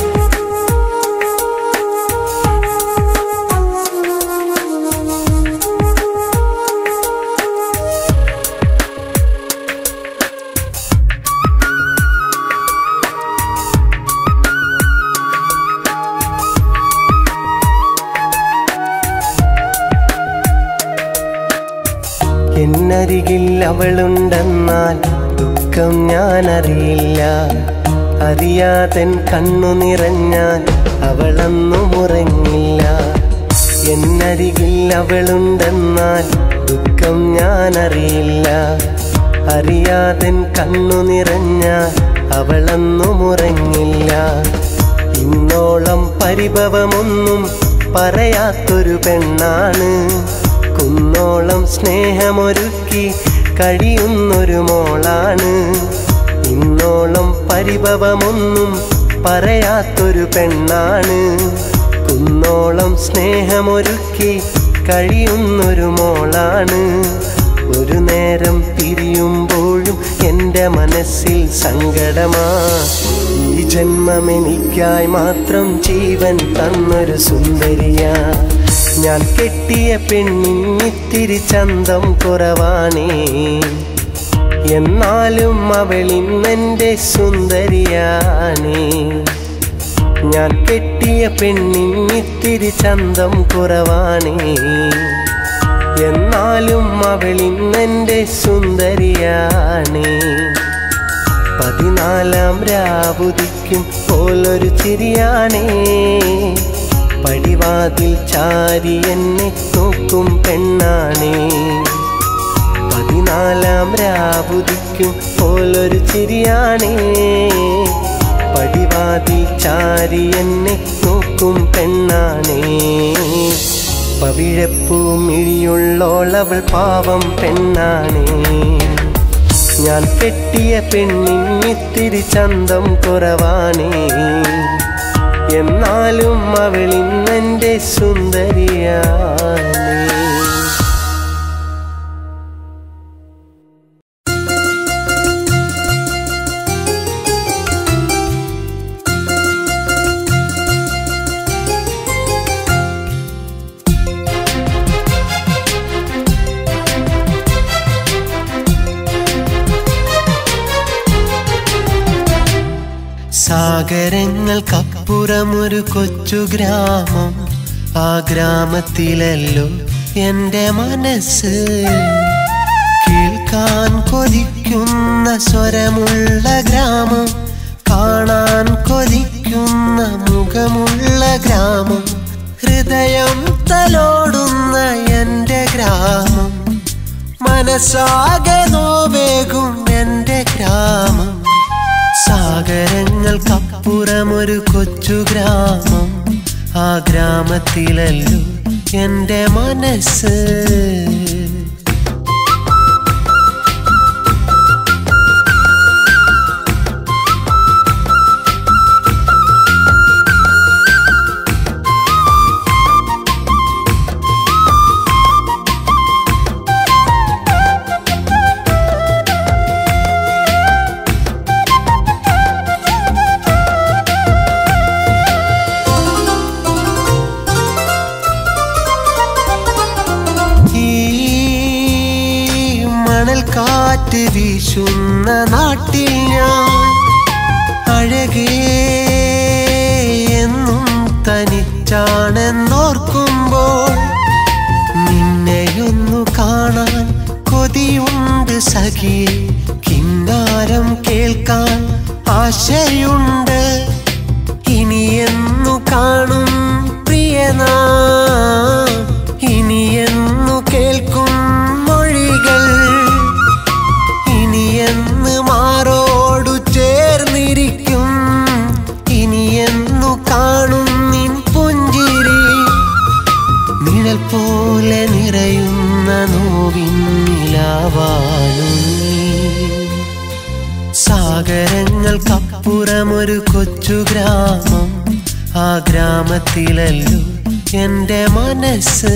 [SPEAKER 1] എന്നരികിൽ അവളുണ്ടെന്നാൽ ദുഃഖം ഞാൻ അറിയില്ല അറിയാതൻ കണ്ണു നിറഞ്ഞാൽ അവളൊന്നും ഉറങ്ങില്ല എന്നരികിൽ അവളുണ്ടെന്നാൽ ദുഃഖം ഞാൻ അറിയില്ല അറിയാതൻ കണ്ണു നിറഞ്ഞാൽ അവളൊന്നും ഉറങ്ങില്ല ഇന്നോളം പരിഭവമൊന്നും പറയാത്തൊരു പെണ്ണാണ് കുന്നോളം സ്നേഹമൊരുക്കി കഴിയുന്നൊരു മോളാണ് ഇന്നോളം പരിഭവമൊന്നും പറയാത്തൊരു പെണ്ണാണ് കുന്നോളം സ്നേഹമൊരുക്കി കഴിയുന്നൊരു മോളാണ് ഒരു നേരം പിരിയുമ്പോഴും എൻ്റെ മനസ്സിൽ സങ്കടമാ ഈ ജന്മം എനിക്കായി മാത്രം ജീവൻ തന്നൊരു സുന്ദരിയാ ഞാൻ കെട്ടിയ പെണ്ണിന്നിത്തിരി ചന്തം കുറവാണേ എന്നാലും അവളിന്നെൻ്റെ സുന്ദരിയാണേ ഞാൻ കെട്ടിയ പെണ്ണിന്നിത്തിരി ചന്തം കുറവാണേ എന്നാലും അവളിന്നെൻ്റെ സുന്ദരിയാണേ പതിനാലാം രാവുദിക്കും പോലൊരു ചിരിയാണേ പടിവാതിൽ ചാരി എന്നെ നോക്കും പെണ്ണാണേ പതിനാലാം രാവുദിക്കും പോലൊരു ചിരിയാണേ പടിവാതിൽ ചാരി എന്നെ നോക്കും പെണ്ണാണേ പവിഴപ്പൂ മിഴിയുള്ളോളവൾ പാവം പെണ്ണാണേ ഞാൻ കെട്ടിയ പെണ്ണിന്നിത്തിരി ചന്തം കുറവാണേ എന്നാലും അവളിന്നെൻ്റെ സുന്ദരിയാണേ സാഗരങ്ങൾക്കപ്പുറമൊരു കൊച്ചു ഗ്രാമം ആ ഗ്രാമത്തിലല്ലോ എൻ്റെ മനസ്സ് കേൾക്കാൻ കൊതിക്കുന്ന സ്വരമുള്ള ഗ്രാമം കാണാൻ കൊതിക്കുന്ന മുഖമുള്ള ഗ്രാമം ഹൃദയം തലോടുന്ന എൻ്റെ ഗ്രാമം മനസ്സാകെ നോവേകും എൻ്റെ ഗ്രാമം സാഗരങ്ങൾക്കപ്പുറമൊരു കൊച്ചു ഗ്രാമം ആ ഗ്രാമത്തിലല്ലോ എൻ്റെ മനസ്സ് ഈ കാറ്റ് വീശുന്ന നാട്ടിൽ ഞാൻ അഴകേ എന്നും തനിച്ചാണെന്നോർക്കുമ്പോൾ നിന്നെയൊന്നു കാണാൻ കൊതിയുണ്ട് സഖിയെ കിന്നാരം കേൾക്കാൻ ആശയുണ്ട് ഇനിയെന്നു കാണും പ്രിയനാ ഇനിയെന്നു കേൾക്കും മൊഴികൾ ഇനിയെന്ന് മാറോടു ചേർന്നിരിക്കും ഇനിയെന്നു കാണും നിൻ പുഞ്ചിരി നിഴൽ പോലെ നിറയുന്ന നോവിന്നിലാവാനും നീ സാഗരങ്ങൾക്കപ്പുറമൊരു കൊച്ചു ഗ്രാമം ആ ഗ്രാമത്തിലല്ലോ എൻ്റെ മനസ്സ്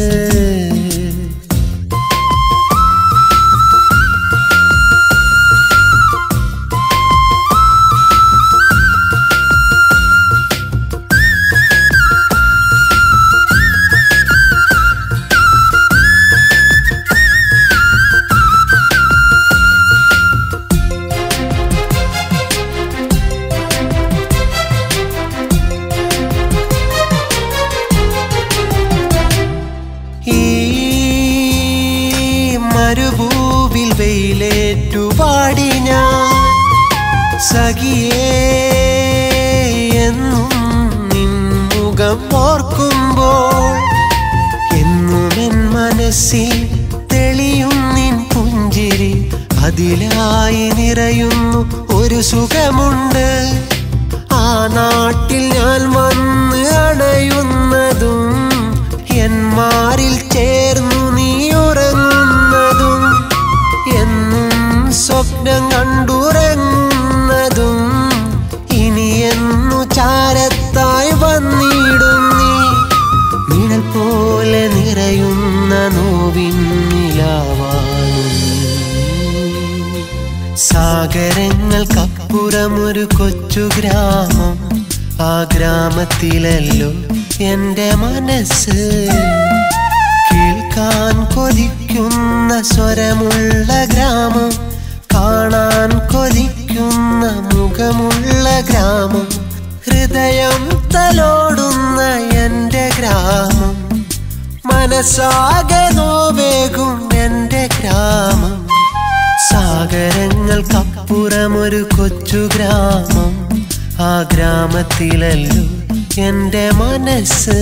[SPEAKER 1] ഈ മരുഭൂവിൽ വെയിലേറ്റു പാടി ഞാൻ സഖിയേ എന്നും നിൻ മുഖം ഓർക്കുമ്പോൾ എന്നും എൻ മനസ്സിൽ തെളിയും നിൻ പുഞ്ചിരി അതിലായി നിറയുന്നു ഒരു സുഖമുണ്ട് ആ നാട്ടിൽ ഞാൻ വന്ന് അണയുന്നതും എന്മാരിൽ ചേർന്നു നീ ഉറങ്ങുന്നതും എന്നും സ്വപ്നം കണ്ടുറങ്ങുന്നതും ഇനി എന്നു ചാരത്തായി വന്നിടും നീ നിഴൽ പോലെ നിറയുന്ന നോവിൻ നിലാവാണു നീ. സാഗരങ്ങൾക്കപ്പുറമൊരു കൊച്ചു ഗ്രാമം ആ ഗ്രാമത്തിലല്ലോ എൻ്റെ മനസ്സ് കേൾക്കാൻ കൊതിക്കുന്ന സ്വരമുള്ള ഗ്രാമം കാണാൻ കൊതിക്കുന്ന മുഖമുള്ള ഗ്രാമം ഹൃദയം തലോടുന്ന എൻ്റെ ഗ്രാമം മനസ്സാകെ നോവേകും എൻ്റെ ഗ്രാമം സാഗരങ്ങൾക്കപ്പുറമൊരു കൊച്ചു ഗ്രാമം ആ ഗ്രാമത്തിലല്ലോ എൻ്റെ മനസ്സ്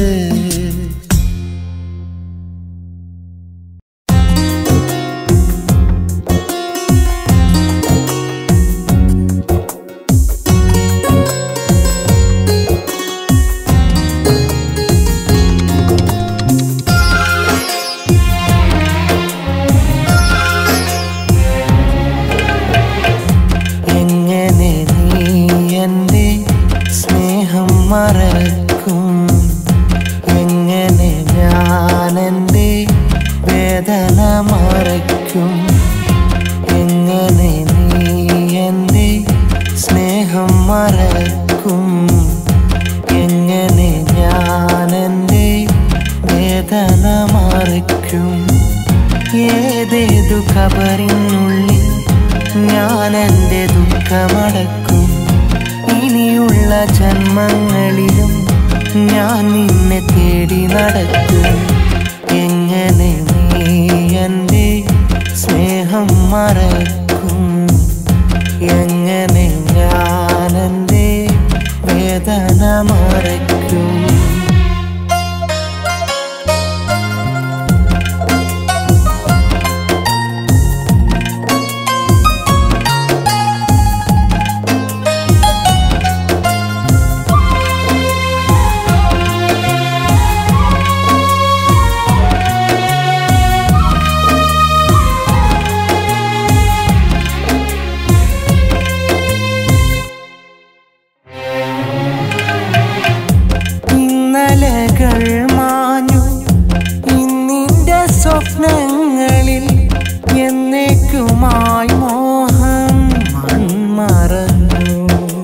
[SPEAKER 1] എങ്ങനെ നീ എൻ്റെ സ്നേഹം മറക്കും എങ്ങനെ ഞാൻ എൻ്റെ വേദന മറയ്ക്കും എങ്ങനെ നീ എൻ്റെ സ്നേഹം മറക്കും എങ്ങനെ ഞാൻ എൻ്റെ വേദന മറയ്ക്കും ഏതേതു കബറിനുള്ളിൽ ഞാൻ എൻ്റെ ദുഃഖമടക്കും ഇനിയുള്ള ജന്മങ്ങളിലും ഞാൻ നിന്നെ തേടി നടക്കും എങ്ങനെ നീ എൻ്റെ സ്നേഹം മറക്കും എങ്ങനെ ഞാൻ എൻ്റെ വേദന മറയ്ക്കും ഇന്നലകൾ മാഞ്ഞു ഇന്നിന്റെ സ്വപ്നങ്ങളിൽ എന്നേക്കുമായി മോഹം മൺമറഞ്ഞു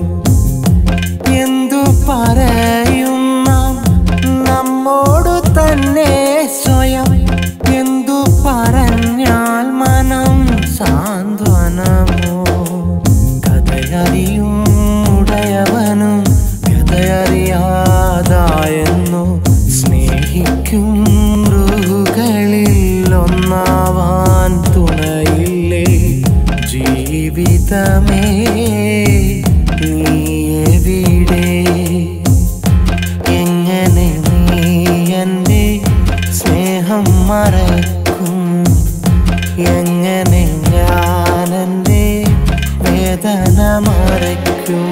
[SPEAKER 1] എന്തു പറയുന്ന നമ്മോടു തന്നെ സ്വയം എന്തു പറഞ്ഞാൽ മനം സാന്ത്വനമോ കഥയറിയും ഉടയവനും കഥയറിയാതായെന്നു സ്നേഹിക്കും മൃഗങ്ങളിൽ ഒന്നാവാൻ തുണയില്ലേ ജീവിതമേ നീ എവിടെ എങ്ങനെ നീ എൻ്റെ സ്നേഹം മറക്കും എങ്ങനെ ഞാൻ എൻ്റെ വേദന മറയ്ക്കും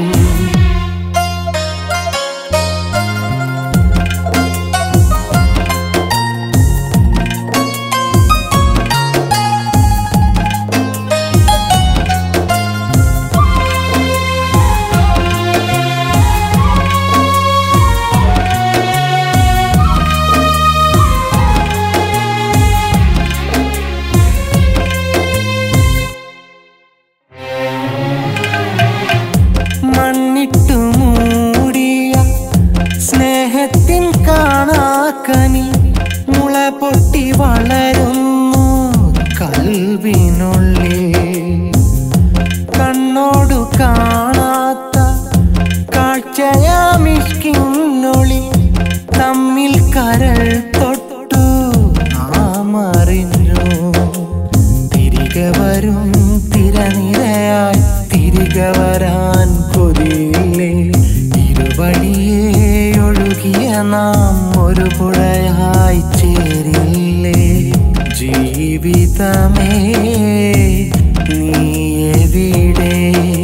[SPEAKER 1] മണ്ണിട്ടു മൂടിയ സ്നേഹത്തിൻ കാണാക്കനി മുള പൊട്ടി വളരുന്നു കൽവിനുള്ളിൽ കണ്ണോടു കാണാത്ത കാഴ്ചയാമിഷ്കിന്നൊളി തമ്മിൽ കരൾ തൊട്ടു നാം അറിഞ്ഞു തിരികെ വരും തിരനിരയായി തിരികെ വരാൻ കൊതിയില്ലേ ഇരുവഴിയേ ഒഴുകിയ നാം ഒരു പുഴയായി ചേരില്ലേ ജീവിതമേ നീ എവിടെ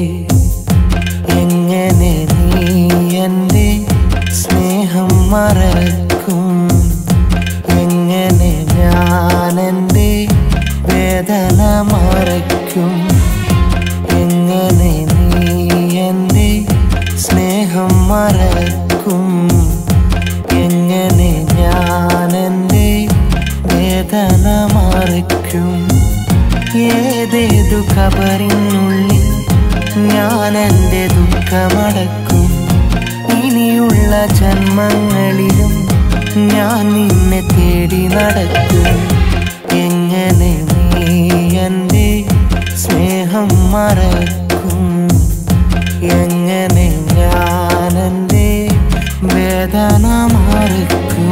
[SPEAKER 1] എങ്ങനെ നീ എൻ്റെ സ്നേഹം മറക്കും എങ്ങനെ ഞാൻ എൻ്റെ വേദന മറയ്ക്കും എങ്ങനെ നീ എൻ്റെ സ്നേഹം മറക്കും എങ്ങനെ ഞാൻ എൻ്റെ വേദന മറയ്ക്കും ഏതേതു കബറിനുള്ളിൽ ഞാൻ എൻ്റെ ദുഃഖമടക്കും ഇനിയുള്ള ജന്മങ്ങളിലും ഞാൻ നിന്നെ തേടി നടക്കും എങ്ങനെ നീ എൻ്റെ സ്നേഹം മറക്കും എങ്ങനെ ഞാൻ എൻ്റെ വേദന മറക്കും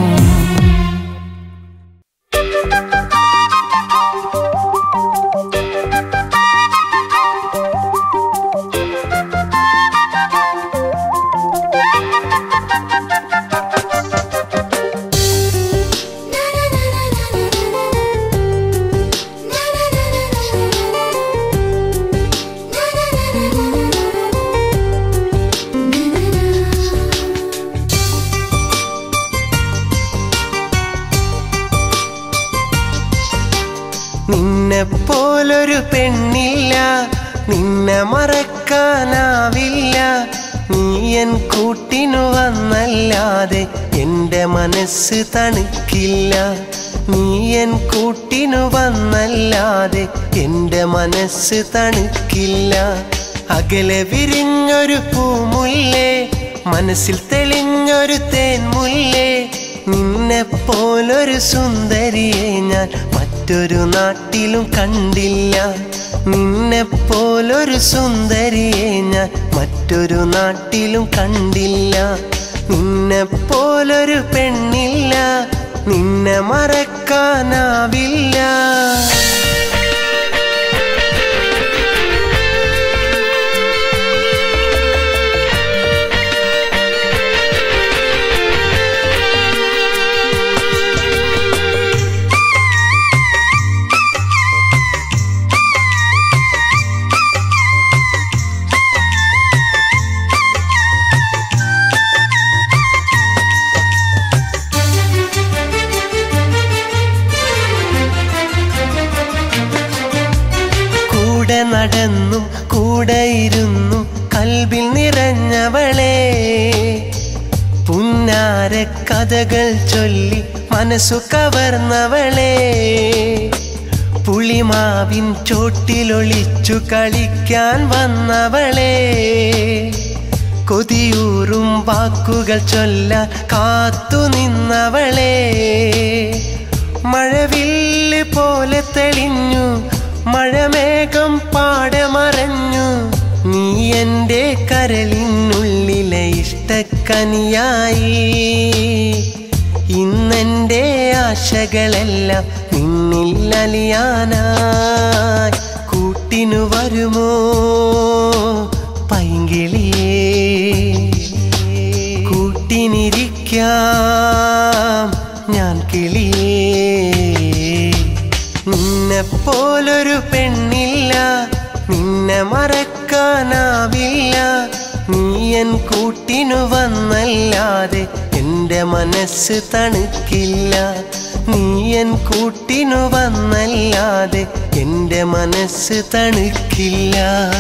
[SPEAKER 1] നിന്നെ പോലൊരു പെണ്ണില്ല നിന്നെ മറക്കാനാവില്ല നീ എൻ കൂട്ടിനു വന്നല്ലാതെ എൻ്റെ മനസ്സ് തണുക്കില്ല നീ എൻ കൂട്ടിനു വന്നല്ലാതെ എൻ്റെ മനസ്സ് തണുക്കില്ല അകലെ വിരിഞ്ഞൊരു പൂമുല്ലേ മനസ്സിൽ തെളിഞ്ഞൊരു തേൻമുല്ലേ നിന്നെ പോലൊരു സുന്ദരിയെ ഞാൻ മറ്റൊരു നാട്ടിലും കണ്ടില്ല നിന്നെ പോലൊരു സുന്ദരിയെ ഞാൻ മറ്റൊരു നാട്ടിലും കണ്ടില്ല നിന്നെ പോലൊരു പെണ്ണില്ല നിന്നെ മറക്കാനാവില്ല കൂടെ നടന്നും കൂടെ ഇരുന്നു കൽബിൽ നിറഞ്ഞവളെ പുന്നാര കഥകൾ ചൊല്ലി മനസ്സു കവർന്നവളെ പുളിമാവിൻ ചോട്ടിലൊളിച്ചു കളിക്കാൻ വന്നവളെ കൊതിയൂറും വാക്കുകൾ ചൊല്ല കാത്തു നിന്നവളെ മഴവില്ല് പോലെ തെളിഞ്ഞു മഴമേഘം പാടെ മറഞ്ഞു നീ എൻ്റെ കരളിനുള്ളിലെ ഇഷ്ടക്കനിയായി ഇന്നെൻ്റെ ആശകളെല്ലാം നിന്നിൽ അലിയാനായി കൂട്ടിനു വരുമോ പൈങ്കിളിയേ കൂട്ടിനിരിക്കാം ഞാൻ കിളിയേ നിന്നെ പോലൊരു പെണ്ണില്ല നിന്നെ മറക്കാനാവില്ല നീ എൻ കൂട്ടിനു വന്നല്ലാതെ എൻ്റെ മനസ്സ് തണുക്കില്ല നീ എൻ കൂട്ടിനു വന്നല്ലാതെ എൻ്റെ മനസ്സ് തണുക്കില്ല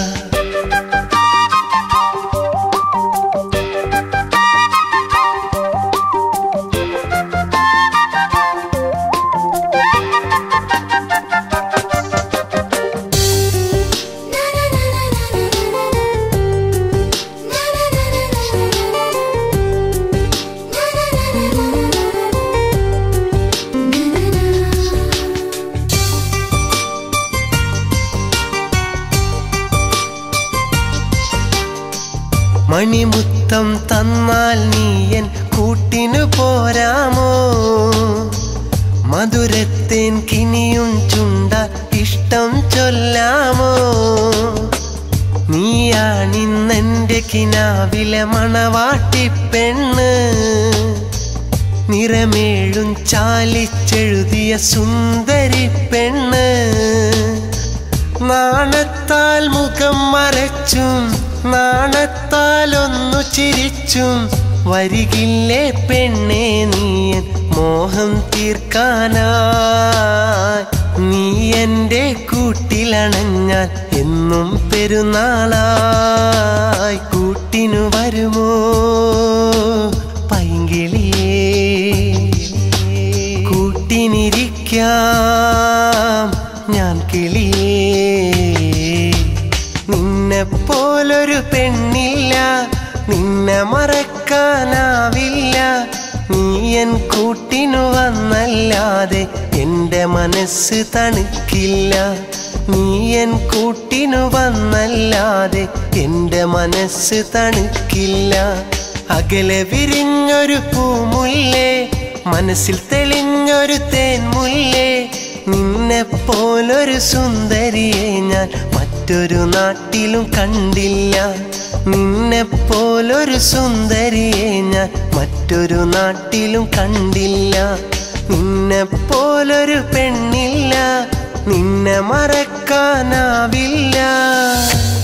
[SPEAKER 1] മണിമുത്തം തന്നാൽ നീയൻ കൂട്ടിനു പോരാമോ മധുരത്തേൻ കിനിയും ചുണ്ട ഇഷ്ടം ചൊല്ലാമോ നീയാണിന്നെൻ്റെ കിനാവിലെ മണവാട്ടി പെണ്ണ് നിറമേഴും ചാലിച്ചെഴുതിയ സുന്ദരി പെണ്ണ് നാണത്താൽ മുഖം മറച്ചും നാണത്താൽ ഒന്നു ചിരിച്ചും വരികില്ലേ പെണ്ണെ നീയൻ മോഹം തീർക്കാനായി നീ എൻ്റെ കൂട്ടിലണഞ്ഞാൽ എന്നും പെരുന്നാളായി കൂട്ടിനു വരുമോ പൈങ്കിളിയേ കൂട്ടിനിരിക്കാം ഞാൻ കിളിയേ നിന്നെ പോലൊരു പെണ്ണില്ല നിന്നെ മറക്കാനാവില്ല നീ എൻ കൂട്ടിനു വന്നല്ലാതെ എൻ്റെ മനസ്സ് തണുക്കില്ല നീ എൻ കൂട്ടിനു വന്നല്ലാതെ എൻ്റെ മനസ്സ് തണുക്കില്ല അകലെ വിരിഞ്ഞൊരു പൂമുല്ലേ മനസ്സിൽ തെളിഞ്ഞൊരു തേൻമുല്ലേ നിന്നെ പോലൊരു സുന്ദരിയെ ഞാൻ മറ്റൊരു നാട്ടിലും കണ്ടില്ല നിന്നെ പോലൊരു സുന്ദരിയെ ഞാൻ മറ്റൊരു നാട്ടിലും കണ്ടില്ല നിന്നെ പോലൊരു പെണ്ണില്ല നിന്നെ മറക്കാനാവില്ല